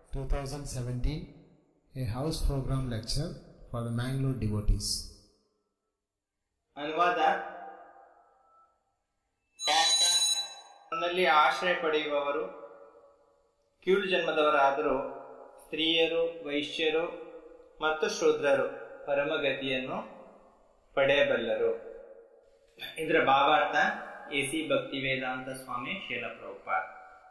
2017, a house program lecture for the Mangalore devotees. ಅನುವಾದ ನನ್ನಲ್ಲಿ ಆಶ್ರಯ ಪಡೆಯುವವರು ಕೀಳು ಜನ್ಮದವರಾದರೂ ಸ್ತ್ರೀಯರು ವೈಶ್ಯರು ಮತ್ತು ಶೂದ್ರರು ಪರಮಗತಿಯನ್ನು ಪಡೆಯಬಲ್ಲರು ಇದರ ಭಾವಾರ್ಥ ಎ ಸಿ ಭಕ್ತಿ ವೇದಾಂತ ಸ್ವಾಮಿ ಶೀಲ ಪ್ರಭುಪಾದ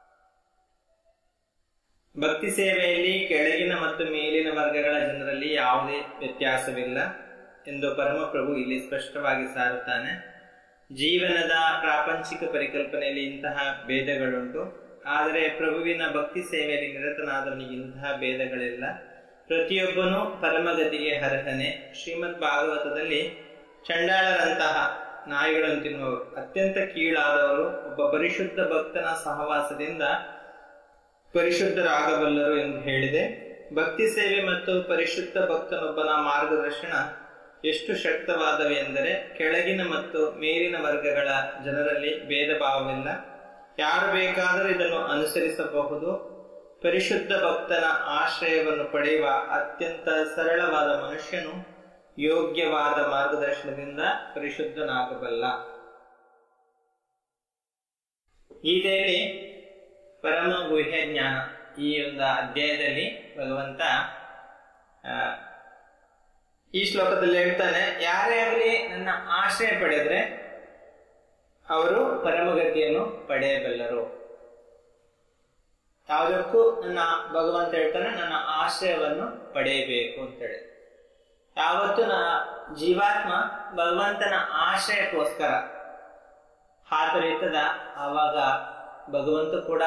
ಭಕ್ತಿ ಸೇವೆಯಲ್ಲಿ ಕೆಳಗಿನ ಮತ್ತು ಮೇಲಿನ ವರ್ಗಗಳ ಜನರಲ್ಲಿ ಯಾವುದೇ ವ್ಯತ್ಯಾಸವಿಲ್ಲ ಎಂದು ಪರಮಪ್ರಭು ಇಲ್ಲಿ ಸ್ಪಷ್ಟವಾಗಿ ಸಾರುತ್ತಾನೆ ಜೀವನದ ಪ್ರಾಪಂಚಿಕ ಪರಿಕಲ್ಪನೆಯಲ್ಲಿ ಇಂತಹ ಭೇದಗಳುಂಟು ಆದರೆ ಪ್ರಭುವಿನ ಭಕ್ತಿ ಸೇವೆಯಲ್ಲಿ ನಿರತನಾದವನಿಗೆ ಇಂತಹ ಭೇದಗಳಿಲ್ಲ ಪ್ರತಿಯೊಬ್ಬನೂ ಪರಮಗತಿಗೆ ಅರ್ಹನೆ ಶ್ರೀಮದ್ ಭಾಗವತದಲ್ಲಿ ಚಂಡಾಳರಂತಹ ನಾಯಿಗಳನ್ನು ತಿನ್ನುವರು ಅತ್ಯಂತ ಕೀಳಾದವರು ಒಬ್ಬ ಪರಿಶುದ್ಧ ಭಕ್ತನ ಸಹವಾಸದಿಂದ ಪರಿಶುದ್ಧರಾಗಬಲ್ಲರು ಎಂದು ಹೇಳಿದೆ ಭಕ್ತಿ ಸೇವೆ ಮತ್ತು ಪರಿಶುದ್ಧ ಭಕ್ತನೊಬ್ಬನ ಮಾರ್ಗದರ್ಶನ ಎಷ್ಟು ಶಕ್ತವಾದವು ಎಂದರೆ ಕೆಳಗಿನ ಮತ್ತು ಮೇಲಿನ ವರ್ಗಗಳ ಜನರಲ್ಲಿ ಭೇದ ಭಾವವಿಲ್ಲ ಯಾರು ಬೇಕಾದರೂ ಇದನ್ನು ಅನುಸರಿಸಬಹುದು ಪರಿಶುದ್ಧ ಭಕ್ತನ ಆಶ್ರಯವನ್ನು ಪಡೆಯುವ ಅತ್ಯಂತ ಸರಳವಾದ ಮನುಷ್ಯನು ಯೋಗ್ಯವಾದ ಮಾರ್ಗದರ್ಶನದಿಂದ ಪರಿಶುದ್ಧನಾಗಬಲ್ಲ ಗೀತೆಯಲ್ಲಿ ಪರಮ ಗುಹ್ಯ ಜ್ಞಾನ ಈ ಒಂದು ಅಧ್ಯಾಯದಲ್ಲಿ ಭಗವಂತ ಆ, ಈ ಶ್ಲೋಕದಲ್ಲಿ ಹೇಳ್ತಾನೆ ಯಾರೇ ಆಗಲಿ ನನ್ನ ಆಶ್ರಯ ಪಡೆದ್ರೆ ಅವರು ಪರಮಗತಿಯನ್ನು ಪಡೆಯಬಲ್ಲರು ಯಾವುದಕ್ಕೂ ನನ್ನ ಭಗವಂತ ಹೇಳ್ತಾನೆ ನನ್ನ ಆಶ್ರಯವನ್ನು ಪಡೆಯಬೇಕು ಅಂತೇಳಿ ಯಾವತ್ತು ನನ್ನ ಜೀವಾತ್ಮ ಭಗವಂತನ ಆಶ್ರಯಕ್ಕೋಸ್ಕರ ಹಾತೊರೆಯುತ್ತದ ಆವಾಗ ಭಗವಂತ ಕೂಡ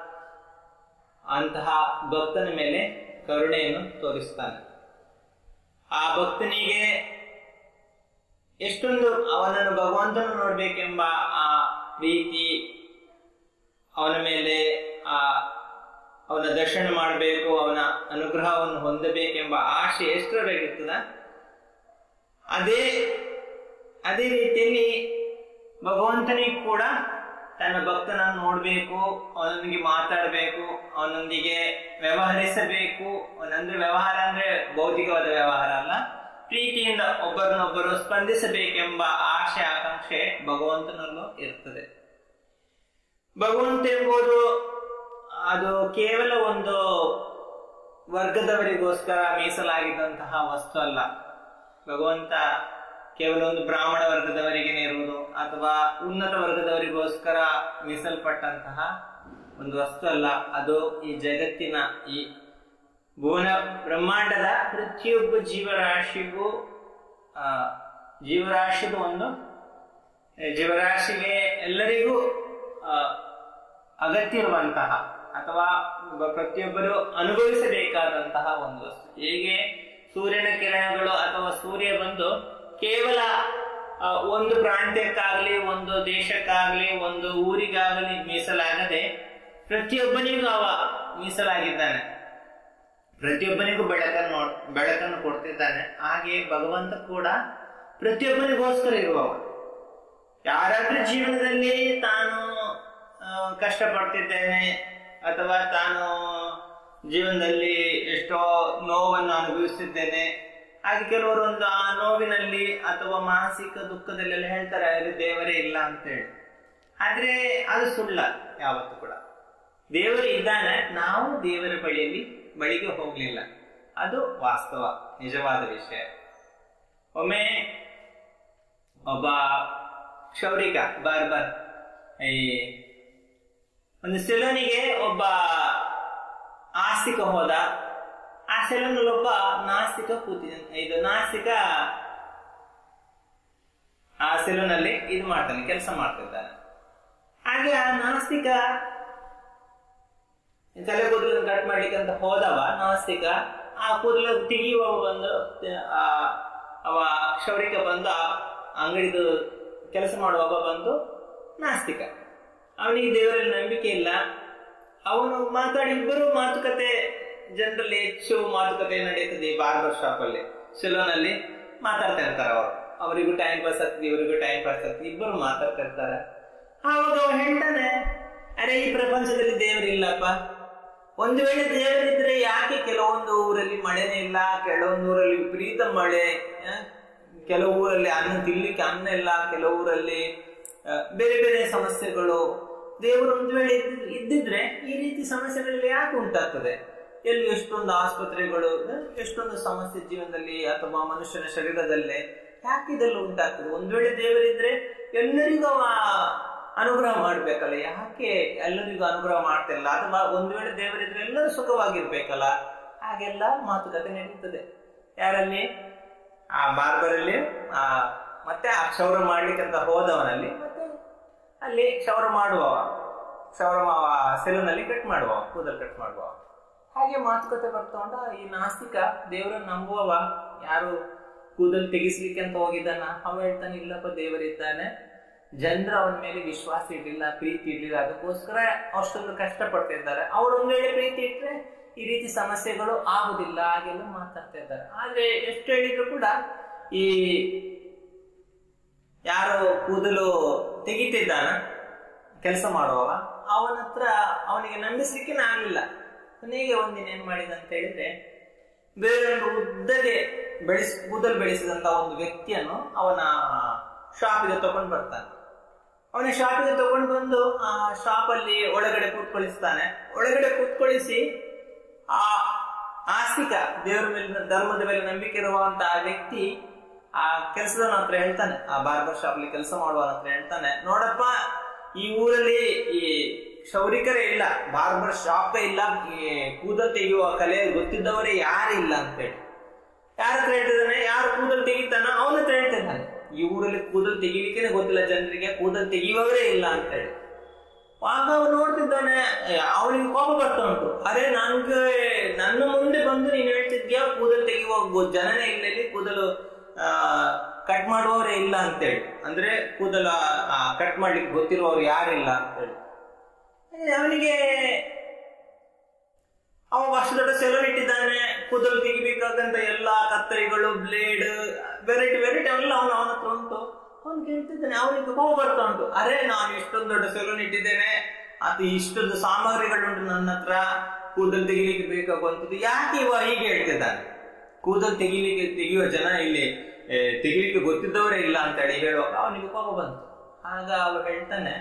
ಅಂತಹ ಭಕ್ತನ ಮೇಲೆ ಕರುಣೆಯನ್ನು ತೋರಿಸ್ತಾನೆ ಆ ಭಕ್ತನಿಗೆ ಎಷ್ಟೊಂದು ಅವನನ್ನು ಭಗವಂತನು ನೋಡ್ಬೇಕೆಂಬ ಆ ಪ್ರೀತಿ ಅವನ ಮೇಲೆ ಆ ಅವನ ದರ್ಶನ ಮಾಡಬೇಕು ಅವನ ಅನುಗ್ರಹವನ್ನು ಹೊಂದಬೇಕೆಂಬ ಆಶೆ ಎಷ್ಟರಬೇಕಿರ್ತದ ಅದೇ ಅದೇ ರೀತಿಯಲ್ಲಿ ಭಗವಂತನಿಗೆ ಕೂಡ ತನ್ನ ಭಕ್ತನನ್ನು ನೋಡ್ಬೇಕು ಅವನೊಂದಿಗೆ ಮಾತಾಡಬೇಕು ಅವನೊಂದಿಗೆ ವ್ಯವಹರಿಸಬೇಕು ಅವನಂದ್ರೆ ವ್ಯವಹಾರ ಅಂದ್ರೆ ಭೌತಿಕವಾದ ವ್ಯವಹಾರ ಅಲ್ಲ ಪ್ರೀತಿಯಿಂದ ಒಬ್ಬರನ್ನೊಬ್ಬರು ಸ್ಪಂದಿಸಬೇಕೆಂಬ ಆಶೆ ಆಕಾಂಕ್ಷೆ ಭಗವಂತನಲ್ಲೂ ಇರ್ತದೆ ಭಗವಂತ ಎಂಬುದು ಅದು ಕೇವಲ ಒಂದು ವರ್ಗದವರಿಗೋಸ್ಕರ ಮೀಸಲಾಗಿದ್ದಂತಹ ವಸ್ತು ಅಲ್ಲ ಭಗವಂತ ಕೇವಲ ಒಂದು ಬ್ರಾಹ್ಮಣ ವರ್ಗದವರಿಗೆ ಇರುವುದು ಅಥವಾ ಉನ್ನತ ವರ್ಗದವರಿಗೋಸ್ಕರ ಮೀಸಲ್ಪಟ್ಟಂತಹ ಒಂದು ವಸ್ತು ಅಲ್ಲ ಅದು ಈ ಜಗತ್ತಿನ ಈ ಭುವನ ಬ್ರಹ್ಮಾಂಡದ ಪ್ರತಿಯೊಬ್ಬ ಜೀವರಾಶಿಗೂ ಆ ಜೀವರಾಶಿದು ಒಂದು ಜೀವರಾಶಿಗೆ ಎಲ್ಲರಿಗೂ ಆ, ಅಗತ್ಯ ಇರುವಂತಹ ಅಥವಾ ಒಬ್ಬ ಪ್ರತಿಯೊಬ್ಬರು ಅನುಭವಿಸಬೇಕಾದಂತಹ ಒಂದು ವಸ್ತು ಹೇಗೆ ಸೂರ್ಯನ ಕಿರಣಗಳು ಅಥವಾ ಸೂರ್ಯ ಬಂದು ಕೇವಲ ಆ, ಒಂದು ಪ್ರಾಂತ್ಯಕ್ಕಾಗ್ಲಿ ಒಂದು ದೇಶಕ್ಕಾಗ್ಲಿ ಒಂದು ಊರಿಗಾಗಲಿ ಮೀಸಲಾಗದೆ ಪ್ರತಿಯೊಬ್ಬನಿಗೂ ಅವ ಮೀಸಲಾಗಿದ್ದಾನೆ ಪ್ರತಿಯೊಬ್ಬನಿಗೂ ಬೆಳಕನ್ನು ನೋಡ್- ಬೆಳಕನ್ನು ಕೊಡ್ತಿದ್ದಾನೆ ಹಾಗೆ ಭಗವಂತ ಕೂಡ ಪ್ರತಿಯೊಬ್ಬನಿಗೋಸ್ಕರ ಇರುವವ ಯಾರಾದ್ರೂ ಜೀವನದಲ್ಲಿ ತಾನು ಆ, ಕಷ್ಟಪಡ್ತಿದ್ದೇನೆ ಅಥವಾ ತಾನು ಜೀವನದಲ್ಲಿ ಎಷ್ಟೋ ನೋವನ್ನು ಅನುಭವಿಸುತ್ತಿದ್ದೇನೆ ಹಾಗೆ ಕೆಲವರು ಒಂದು ಆ ನೋವಿನಲ್ಲಿ ಅಥವಾ ಮಾನಸಿಕ ದುಃಖದಲ್ಲೆಲ್ಲ ಹೇಳ್ತಾರೆ "ಅರೆ, ದೇವರೇ ಇಲ್ಲ ಅಂತೇಳಿ ಆದ್ರೆ ಅದು ಸುಳ್ಳ ಯಾವತ್ತೂ ಕೂಡ ದೇವರು ಇದ್ದಾನೆ ನಾವು ದೇವರ ಬಳಿಯಲ್ಲಿ ಬಳಿಗೆ ಹೋಗ್ಲಿಲ್ಲ ಅದು ವಾಸ್ತವ ನಿಜವಾದ ವಿಷಯ ಒಮ್ಮೆ ಒಬ್ಬ ಕ್ಷೌರಿಕ ಬಾರ್ಬರ್ ಈ ಒಂದು ಸೆಲೂನಿಗೆ ಒಬ್ಬ ಆಸ್ತಿಕ ಹೋದ ಆ ಸೆಲೂನಲ್ಲಿ ಒಬ್ಬ ನಾಸ್ತಿಕ ಕೂತಿದ್ದಾನೆ ಇದು ನಾಸ್ತಿಕ ಆ ಸೆಲೂನಲ್ಲಿ ಇದು ಮಾಡ್ತಾನೆ ಕೆಲಸ ಮಾಡ್ತಿದ್ದಾನೆ ಹಾಗೆ ಆ ನಾಸ್ತಿಕ ತಲೆ ಕೂದಲನ್ನು ಕಟ್ ಮಾಡ್ಲಿಕ್ಕೆ ಅಂತ ಹೋದವ ನಾಸ್ತಿಕ ಆ ಕೂದಲು ತೆಗಿಯುವವ ಬಂದು ಆ ಅವ ಕ್ಷೌರಿಕ ಬಂದು ಆ ಅಂಗಡಿದು ಕೆಲಸ ಮಾಡುವವ ಬಂದು ನಾಸ್ತಿಕ ಅವನಿಗೆ ದೇವರಲ್ಲಿ ನಂಬಿಕೆ ಇಲ್ಲ ಅವನು ಮಾತಾಡಿ ಇಬ್ಬರು ಮಾತುಕತೆ ಜನರಲ್ಲಿ ಹೆಚ್ಚು ಮಾತುಕತೆ ನಡೀತದೆ ಈ ಬಾರ್ಬರ್ ಶಾಪ್ ಅಲ್ಲಿ ಸೆಲೂನ್ ಅಲ್ಲಿ ಮಾತಾಡ್ತಾ ಇರ್ತಾರೆ ಅವರು ಅವರಿಗೂ ಟೈಮ್ ಪಾಸ್ ಆಗ್ತದೆ ಇವರಿಗೂ ಟೈಮ್ ಪಾಸ್ ಆಗ್ತದೆ ಇಬ್ಬರು ಮಾತಾಡ್ತಾ ಇರ್ತಾರೆ ಆವಾಗ ಅವ ಹೇಳ್ತಾನೆ ಅರೆ ಈ ಪ್ರಪಂಚದಲ್ಲಿ ದೇವರಿಲ್ಲಪ್ಪ ಒಂದು ವೇಳೆ ದೇವರಿದ್ರೆ ಯಾಕೆ ಕೆಲವೊಂದು ಊರಲ್ಲಿ ಮಳೆನೇ ಇಲ್ಲ ಕೆಲವೊಂದು ಊರಲ್ಲಿ ವಿಪರೀತ ಮಳೆ ಆ, ಕೆಲವು ಊರಲ್ಲಿ ಅನ್ನ ತಿನ್ಲಿಕ್ಕೆ ಅನ್ನ ಇಲ್ಲ ಕೆಲವು ಊರಲ್ಲಿ ಆ, ಬೇರೆ ಬೇರೆ ಸಮಸ್ಯೆಗಳು ದೇವರು ಒಂದು ವೇಳೆ ಇದ್ದಿದ್- ಇದ್ದಿದ್ರೆ ಈ ರೀತಿ ಸಮಸ್ಯೆಗಳೆಲ್ಲ ಯಾಕೆ ಉಂಟಾಗ್ತದೆ ಎಲ್ಲಿ ಎಷ್ಟೊಂದು ಆಸ್ಪತ್ರೆಗಳು ಆ, ಎಷ್ಟೊಂದು ಸಮಸ್ಯೆ ಜೀವನದಲ್ಲಿ ಅಥವಾ ಮನುಷ್ಯನ ಶರೀರದಲ್ಲೇ ಯಾಕೆ ಇದೆಲ್ಲ ಉಂಟಾಗ್ತದೆ ಒಂದು ವೇಳೆ ದೇವರಿದ್ರೆ ಎಲ್ಲರಿಗೂ ಅವ ಅನುಗ್ರಹ ಮಾಡ್ಬೇಕಲ್ಲ ಯಾಕೆ ಎಲ್ಲರಿಗೂ ಅನುಗ್ರಹ ಮಾಡ್ತಿಲ್ಲ ಅಥವಾ ಒಂದು ವೇಳೆ ದೇವರಿದ್ರೆ ಎಲ್ಲರೂ ಸುಖವಾಗಿರ್ಬೇಕಲ್ಲ ಹಾಗೆಲ್ಲ ಮಾತುಕತೆ ನಡೀತದೆ ಯಾರಲ್ಲಿ ಆ ಬಾರ್ಬರಲ್ಲಿ ಆ ಮತ್ತೆ ಆ ಕ್ಷೌರ ಮಾಡ್ಲಿಕ್ಕೆ ಅಂತ ಹೋದವನಲ್ಲಿ ಮತ್ತೆ ಅಲ್ಲಿ ಕ್ಷೌರ ಮಾಡುವವ ಕ್ಷೌರ ಮಾವ ಸೆಲೂನಲ್ಲಿ ಕಟ್ ಮಾಡುವ ಕೂದಲು ಕಟ್ ಮಾಡುವ ಹಾಗೆ ಮಾತುಕತೆ ಬರ್ತಾ ಈ ನಾಸ್ತಿಕ ದೇವರನ್ನು ನಂಬುವವ ಯಾರು ಕೂದಲು ತೆಗಿಸ್ಲಿಕ್ಕೆ ಅಂತ ಹೋಗಿದ್ದಾನ ಅವ ಹೇಳ್ತಾನೆ ಇಲ್ಲಪ್ಪ ದೇವರಿದ್ದಾನೆ ಜನರು ಅವನ ಮೇಲೆ ವಿಶ್ವಾಸ ಇರ್ಲಿಲ್ಲ ಪ್ರೀತಿ ಇರ್ಲಿಲ್ಲ ಅದಕ್ಕೋಸ್ಕರ ಅಷ್ಟೊಂದು ಕಷ್ಟ ಪಡ್ತಿದ್ದಾರೆ ಅವ್ರು ಒಂದ್ ವೇಳೆ ಪ್ರೀತಿ ಇಟ್ರೆ ಈ ರೀತಿ ಸಮಸ್ಯೆಗಳು ಆಗುದಿಲ್ಲ ಹಾಗೆಲ್ಲ ಮಾತಾಡ್ತಾ ಇದ್ದಾರೆ ಆದ್ರೆ ಎಷ್ಟು ಹೇಳಿದ್ರು ಕೂಡ ಈ ಯಾರು ಕೂದಲು ತೆಗಿತಿದ್ದಾನ ಕೆಲಸ ಮಾಡುವವ ಅವನ ಹತ್ರ ಅವನಿಗೆ ನಂಬಿಸ್ಲಿಕ್ಕೆ ಆಗ್ಲಿಲ್ಲ ಕೊನೆಗೆ ಒಂದಿನ ಏನ್ ಮಾಡಿದ ಅಂತ ಹೇಳಿದ್ರೆ ಬೇರೊಂದು ಉದ್ದಗೆ ಬೆಳೆಸ್ ಕೂದಲು ಬೆಳೆಸಿದಂತ ಒಂದು ವ್ಯಕ್ತಿಯನ್ನು ಅವನ ಶಾಪಿಗೆ ತಗೊಂಡು ಬರ್ತಾನೆ ಅವನ ಶಾಪಿಗೆ ತಗೊಂಡು ಬಂದು ಆ ಶಾಪ್ ಅಲ್ಲಿ ಒಳಗಡೆ ಕೂತ್ಕೊಳಿಸ್ತಾನೆ ಒಳಗಡೆ ಕೂತ್ಕೊಳಿಸಿ ಆ ಆಸ್ತಿಕ ದೇವರ ಮೇಲೆ ಧರ್ಮದ ಮೇಲೆ ನಂಬಿಕೆ ಇರುವಂತಹ ವ್ಯಕ್ತಿ ಆ ಕೆಲಸದವನ ಹತ್ರ ಹೇಳ್ತಾನೆ ಆ ಬಾರ್ಬರ್ ಶಾಪ್ ಅಲ್ಲಿ ಕೆಲಸ ಮಾಡುವವನ ಹತ್ರ ಹೇಳ್ತಾನೆ ನೋಡಪ್ಪ ಈ ಊರಲ್ಲಿ ಈ ಕ್ಷೌರಿಕರೇ ಇಲ್ಲ ಬಾರ್ಬರ್ ಶಾಪೇ ಇಲ್ಲ ಈ ಕೂದಲು ತೆಗೆಯುವ ಕಲೆ ಗೊತ್ತಿದ್ದವರೇ ಯಾರು ಇಲ್ಲ ಅಂತೇಳಿ ಯಾರ ಹತ್ರ ಹೇಳ್ತಿದ್ದಾನೆ ಯಾರು ಕೂದಲು ತೆಗಿತಾನ ಅವನ ಹತ್ರ ಹೇಳ್ತಿದ್ದಾನೆ ಈ ಊರಲ್ಲಿ ಕೂದಲು ತೆಗಿಲಿಕ್ಕೆ ಗೊತ್ತಿಲ್ಲ ಜನರಿಗೆ ಕೂದಲು ತೆಗೆಯುವವರೇ ಇಲ್ಲ ಅಂತೇಳಿ ಆಗ ಅವನು ನೋಡ್ತಿದ್ದಾನೆ ಅವನಿಗೆ ಕೋಪ ಬರ್ತಾ ಉಂಟು ಅರೆ ನನ್ಗೆ ನನ್ನ ಮುಂದೆ ಬಂದು ನೀನು ಹೇಳ್ತಿದ್ಯಾ ಕೂದಲು ತೆಗೆಯುವ ಗೊ- ಜನನೇ ಇಲ್ಲ ಇಲ್ಲಿ ಕೂದಲು ಕಟ್ ಮಾಡುವವರೇ ಇಲ್ಲ ಅಂತೇಳಿ ಅಂದ್ರೆ ಕೂದಲು ಕಟ್ ಮಾಡ್ಲಿಕ್ಕೆ ಗೊತ್ತಿರುವವರು ಯಾರಿಲ್ಲ ಅಂತೇಳಿ ಏ, ಅವನಿಗೆ ಅವ ಅಷ್ಟು ದೊಡ್ಡ ಸೆಲೂನ್ ಇಟ್ಟಿದ್ದಾನೆ ಕೂದಲು ತೆಗಿಬೇಕಾದಂತ ಎಲ್ಲಾ ಕತ್ತರಿಗಳು ಬ್ಲೇಡ್ ವೆರೈಟಿ ವೆರೈಟಿ ಅವೆಲ್ಲ ಅವನು ಅವನ ಹತ್ರ ಉಂಟು ಅವನು ಕೇಳ್ತಿದ್ದಾನೆ ಅವನಿಗೆ ಕೋಪ ಬರ್ತಾ ಉಂಟು ಅರೆ ನಾನು ಇಷ್ಟೊಂದು ದೊಡ್ಡ ಸೆಲೂನ್ ಇಟ್ಟಿದ್ದೇನೆ ಅದು ಇಷ್ಟೊಂದು ಸಾಮಗ್ರಿಗಳುಂಟು ನನ್ನ ಹತ್ರ ಕೂದಲು ತೆಗಿಲಿಕ್ಕೆ ಬೇಕಾಗುವಂಥದ್ದು ಯಾಕೆ ಇವ ಹೀಗೆ ಹೇಳ್ತಿದ್ದಾನೆ ಕೂದಲು ತೆಗಿಲಿಕ್ಕೆ ತೆಗೆಯುವ ಜನ ಇಲ್ಲಿ ಏ, ತೆಗಿಲಿಕ್ಕೆ ಗೊತ್ತಿದ್ದವರೇ ಇಲ್ಲ ಅಂತ ಹೇಳಿ ಹೇಳುವಾಗ ಅವನಿಗೆ ಕೋಪ ಬಂತು ಆಗ ಅವ ಹೇಳ್ತಾನೆ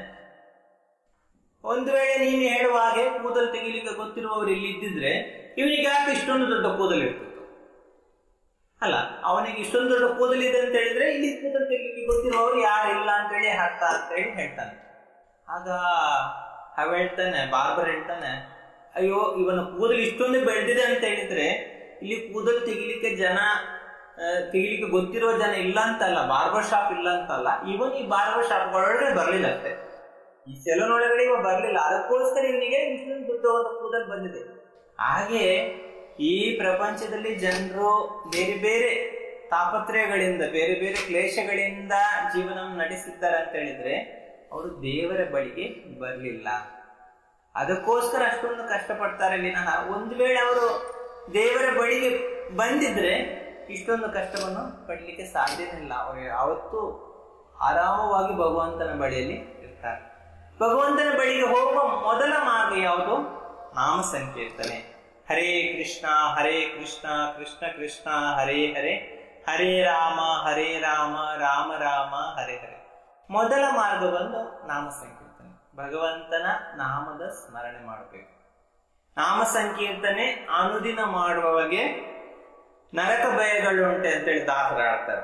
ಒಂದು ವೇಳೆ ನೀನು ಹೇಳುವ ಹಾಗೆ ಕೂದಲು ತೆಗಿಲಿಕ್ಕೆ ಗೊತ್ತಿರುವವರು ಇಲ್ಲಿ ಇದ್ದಿದ್ರೆ ಇವನಿಗೆ ಯಾಕೆ ಇಷ್ಟೊಂದು ದೊಡ್ಡ ಕೂದಲು ಇರ್ತಿತ್ತು ಅಲ್ಲ ಅವನಿಗೆ ಇಷ್ಟೊಂದು ದೊಡ್ಡ ಕೂದಲಿದೆ ಅಂತ ಹೇಳಿದ್ರೆ ಇಲ್ಲಿ ಕೂದಲು ತೆಗಿಲಿಕ್ಕೆ ಗೊತ್ತಿರುವವರು ಯಾರು ಇಲ್ಲ ಅಂತ ಹೇಳಿ ಹಾಕ್ತಾ ಅಂತ ಹೇಳಿ ಹೇಳ್ತಾನೆ ಆಗ ಅವ ಹೇಳ್ತಾನೆ ಬಾರ್ಬರ್ ಹೇಳ್ತಾನೆ ಅಯ್ಯೋ ಇವನ ಕೂದಲು ಇಷ್ಟೊಂದು ಬೆಳೆದಿದೆ ಅಂತ ಹೇಳಿದ್ರೆ ಇಲ್ಲಿ ಕೂದಲು ತೆಗಿಲಿಕ್ಕೆ ಜನ ಆ, ತೆಗಿಲಿಕ್ಕೆ ಗೊತ್ತಿರುವ ಜನ ಇಲ್ಲ ಅಂತಲ್ಲ ಬಾರ್ಬರ್ ಶಾಪ್ ಇಲ್ಲ ಅಂತಲ್ಲ ಇವನ್ ಈ ಬಾರ್ಬರ್ ಶಾಪ್ ಒಳಗಡೆ ಬರ್ಲಿಲ್ಲ ಅಷ್ಟೇ ಈ ಸೆಲೂನ್ ಒಳಗಡೆ ಇವ ಬರ್ಲಿಲ್ಲ ಅದಕ್ಕೋಸ್ಕರ ಇವನಿಗೆ ಇಷ್ಟೊಂದು ದೊಡ್ಡವಾದ ಕೂದಲು ಬಂದಿದೆ ಹಾಗೆ ಈ ಪ್ರಪಂಚದಲ್ಲಿ ಜನರು ಬೇರೆ ಬೇರೆ ತಾಪತ್ರಯಗಳಿಂದ ಬೇರೆ ಬೇರೆ ಕ್ಲೇಶಗಳಿಂದ ಜೀವನವನ್ನು ನಡೆಸಿದ್ದಾರೆ ಅಂತ ಹೇಳಿದ್ರೆ ಅವರು ದೇವರ ಬಳಿಗೆ ಬರಲಿಲ್ಲ ಅದಕ್ಕೋಸ್ಕರ ಅಷ್ಟೊಂದು ಕಷ್ಟಪಡ್ತಾರೆ ವಿನಃ ಒಂದು ವೇಳೆ ಅವರು ದೇವರ ಬಳಿಗೆ ಬಂದಿದ್ರೆ ಇಷ್ಟೊಂದು ಕಷ್ಟವನ್ನು ಪಡಲಿಕ್ಕೆ ಸಾಧ್ಯನೇ ಇಲ್ಲ ಅವರು ಯಾವತ್ತೂ ಆರಾಮವಾಗಿ ಭಗವಂತನ ಬಳಿಯಲ್ಲಿ ಇರ್ತಾರೆ ಭಗವಂತನ ಬಳಿಗೆ ಹೋಗುವ ಮೊದಲ ಮಾರ್ಗ ಯಾವುದು ನಾಮ ಸಂಕೀರ್ತನೆ ಹರೇ ಕೃಷ್ಣ ಹರೇ ಕೃಷ್ಣ ಕೃಷ್ಣ ಕೃಷ್ಣ ಹರೇ ಹರೇ ಹರೇ ರಾಮ ಹರೇ ರಾಮ ರಾಮ ರಾಮ ಹರೇ ಹರೇ ಮೊದಲ ಮಾರ್ಗ ಬಂದು ನಾಮ ಸಂಕೀರ್ತನೆ ಭಗವಂತನ ನಾಮದ ಸ್ಮರಣೆ ಮಾಡಬೇಕು ನಾಮ ಸಂಕೀರ್ತನೆ ಅನುದಿನ ಮಾಡುವವಗೆ ನರಕ ಭಯಗಳು ಉಂಟೆ ಅಂತೇಳಿ ದಾಸರು ಹೇಳ್ತಾರೆ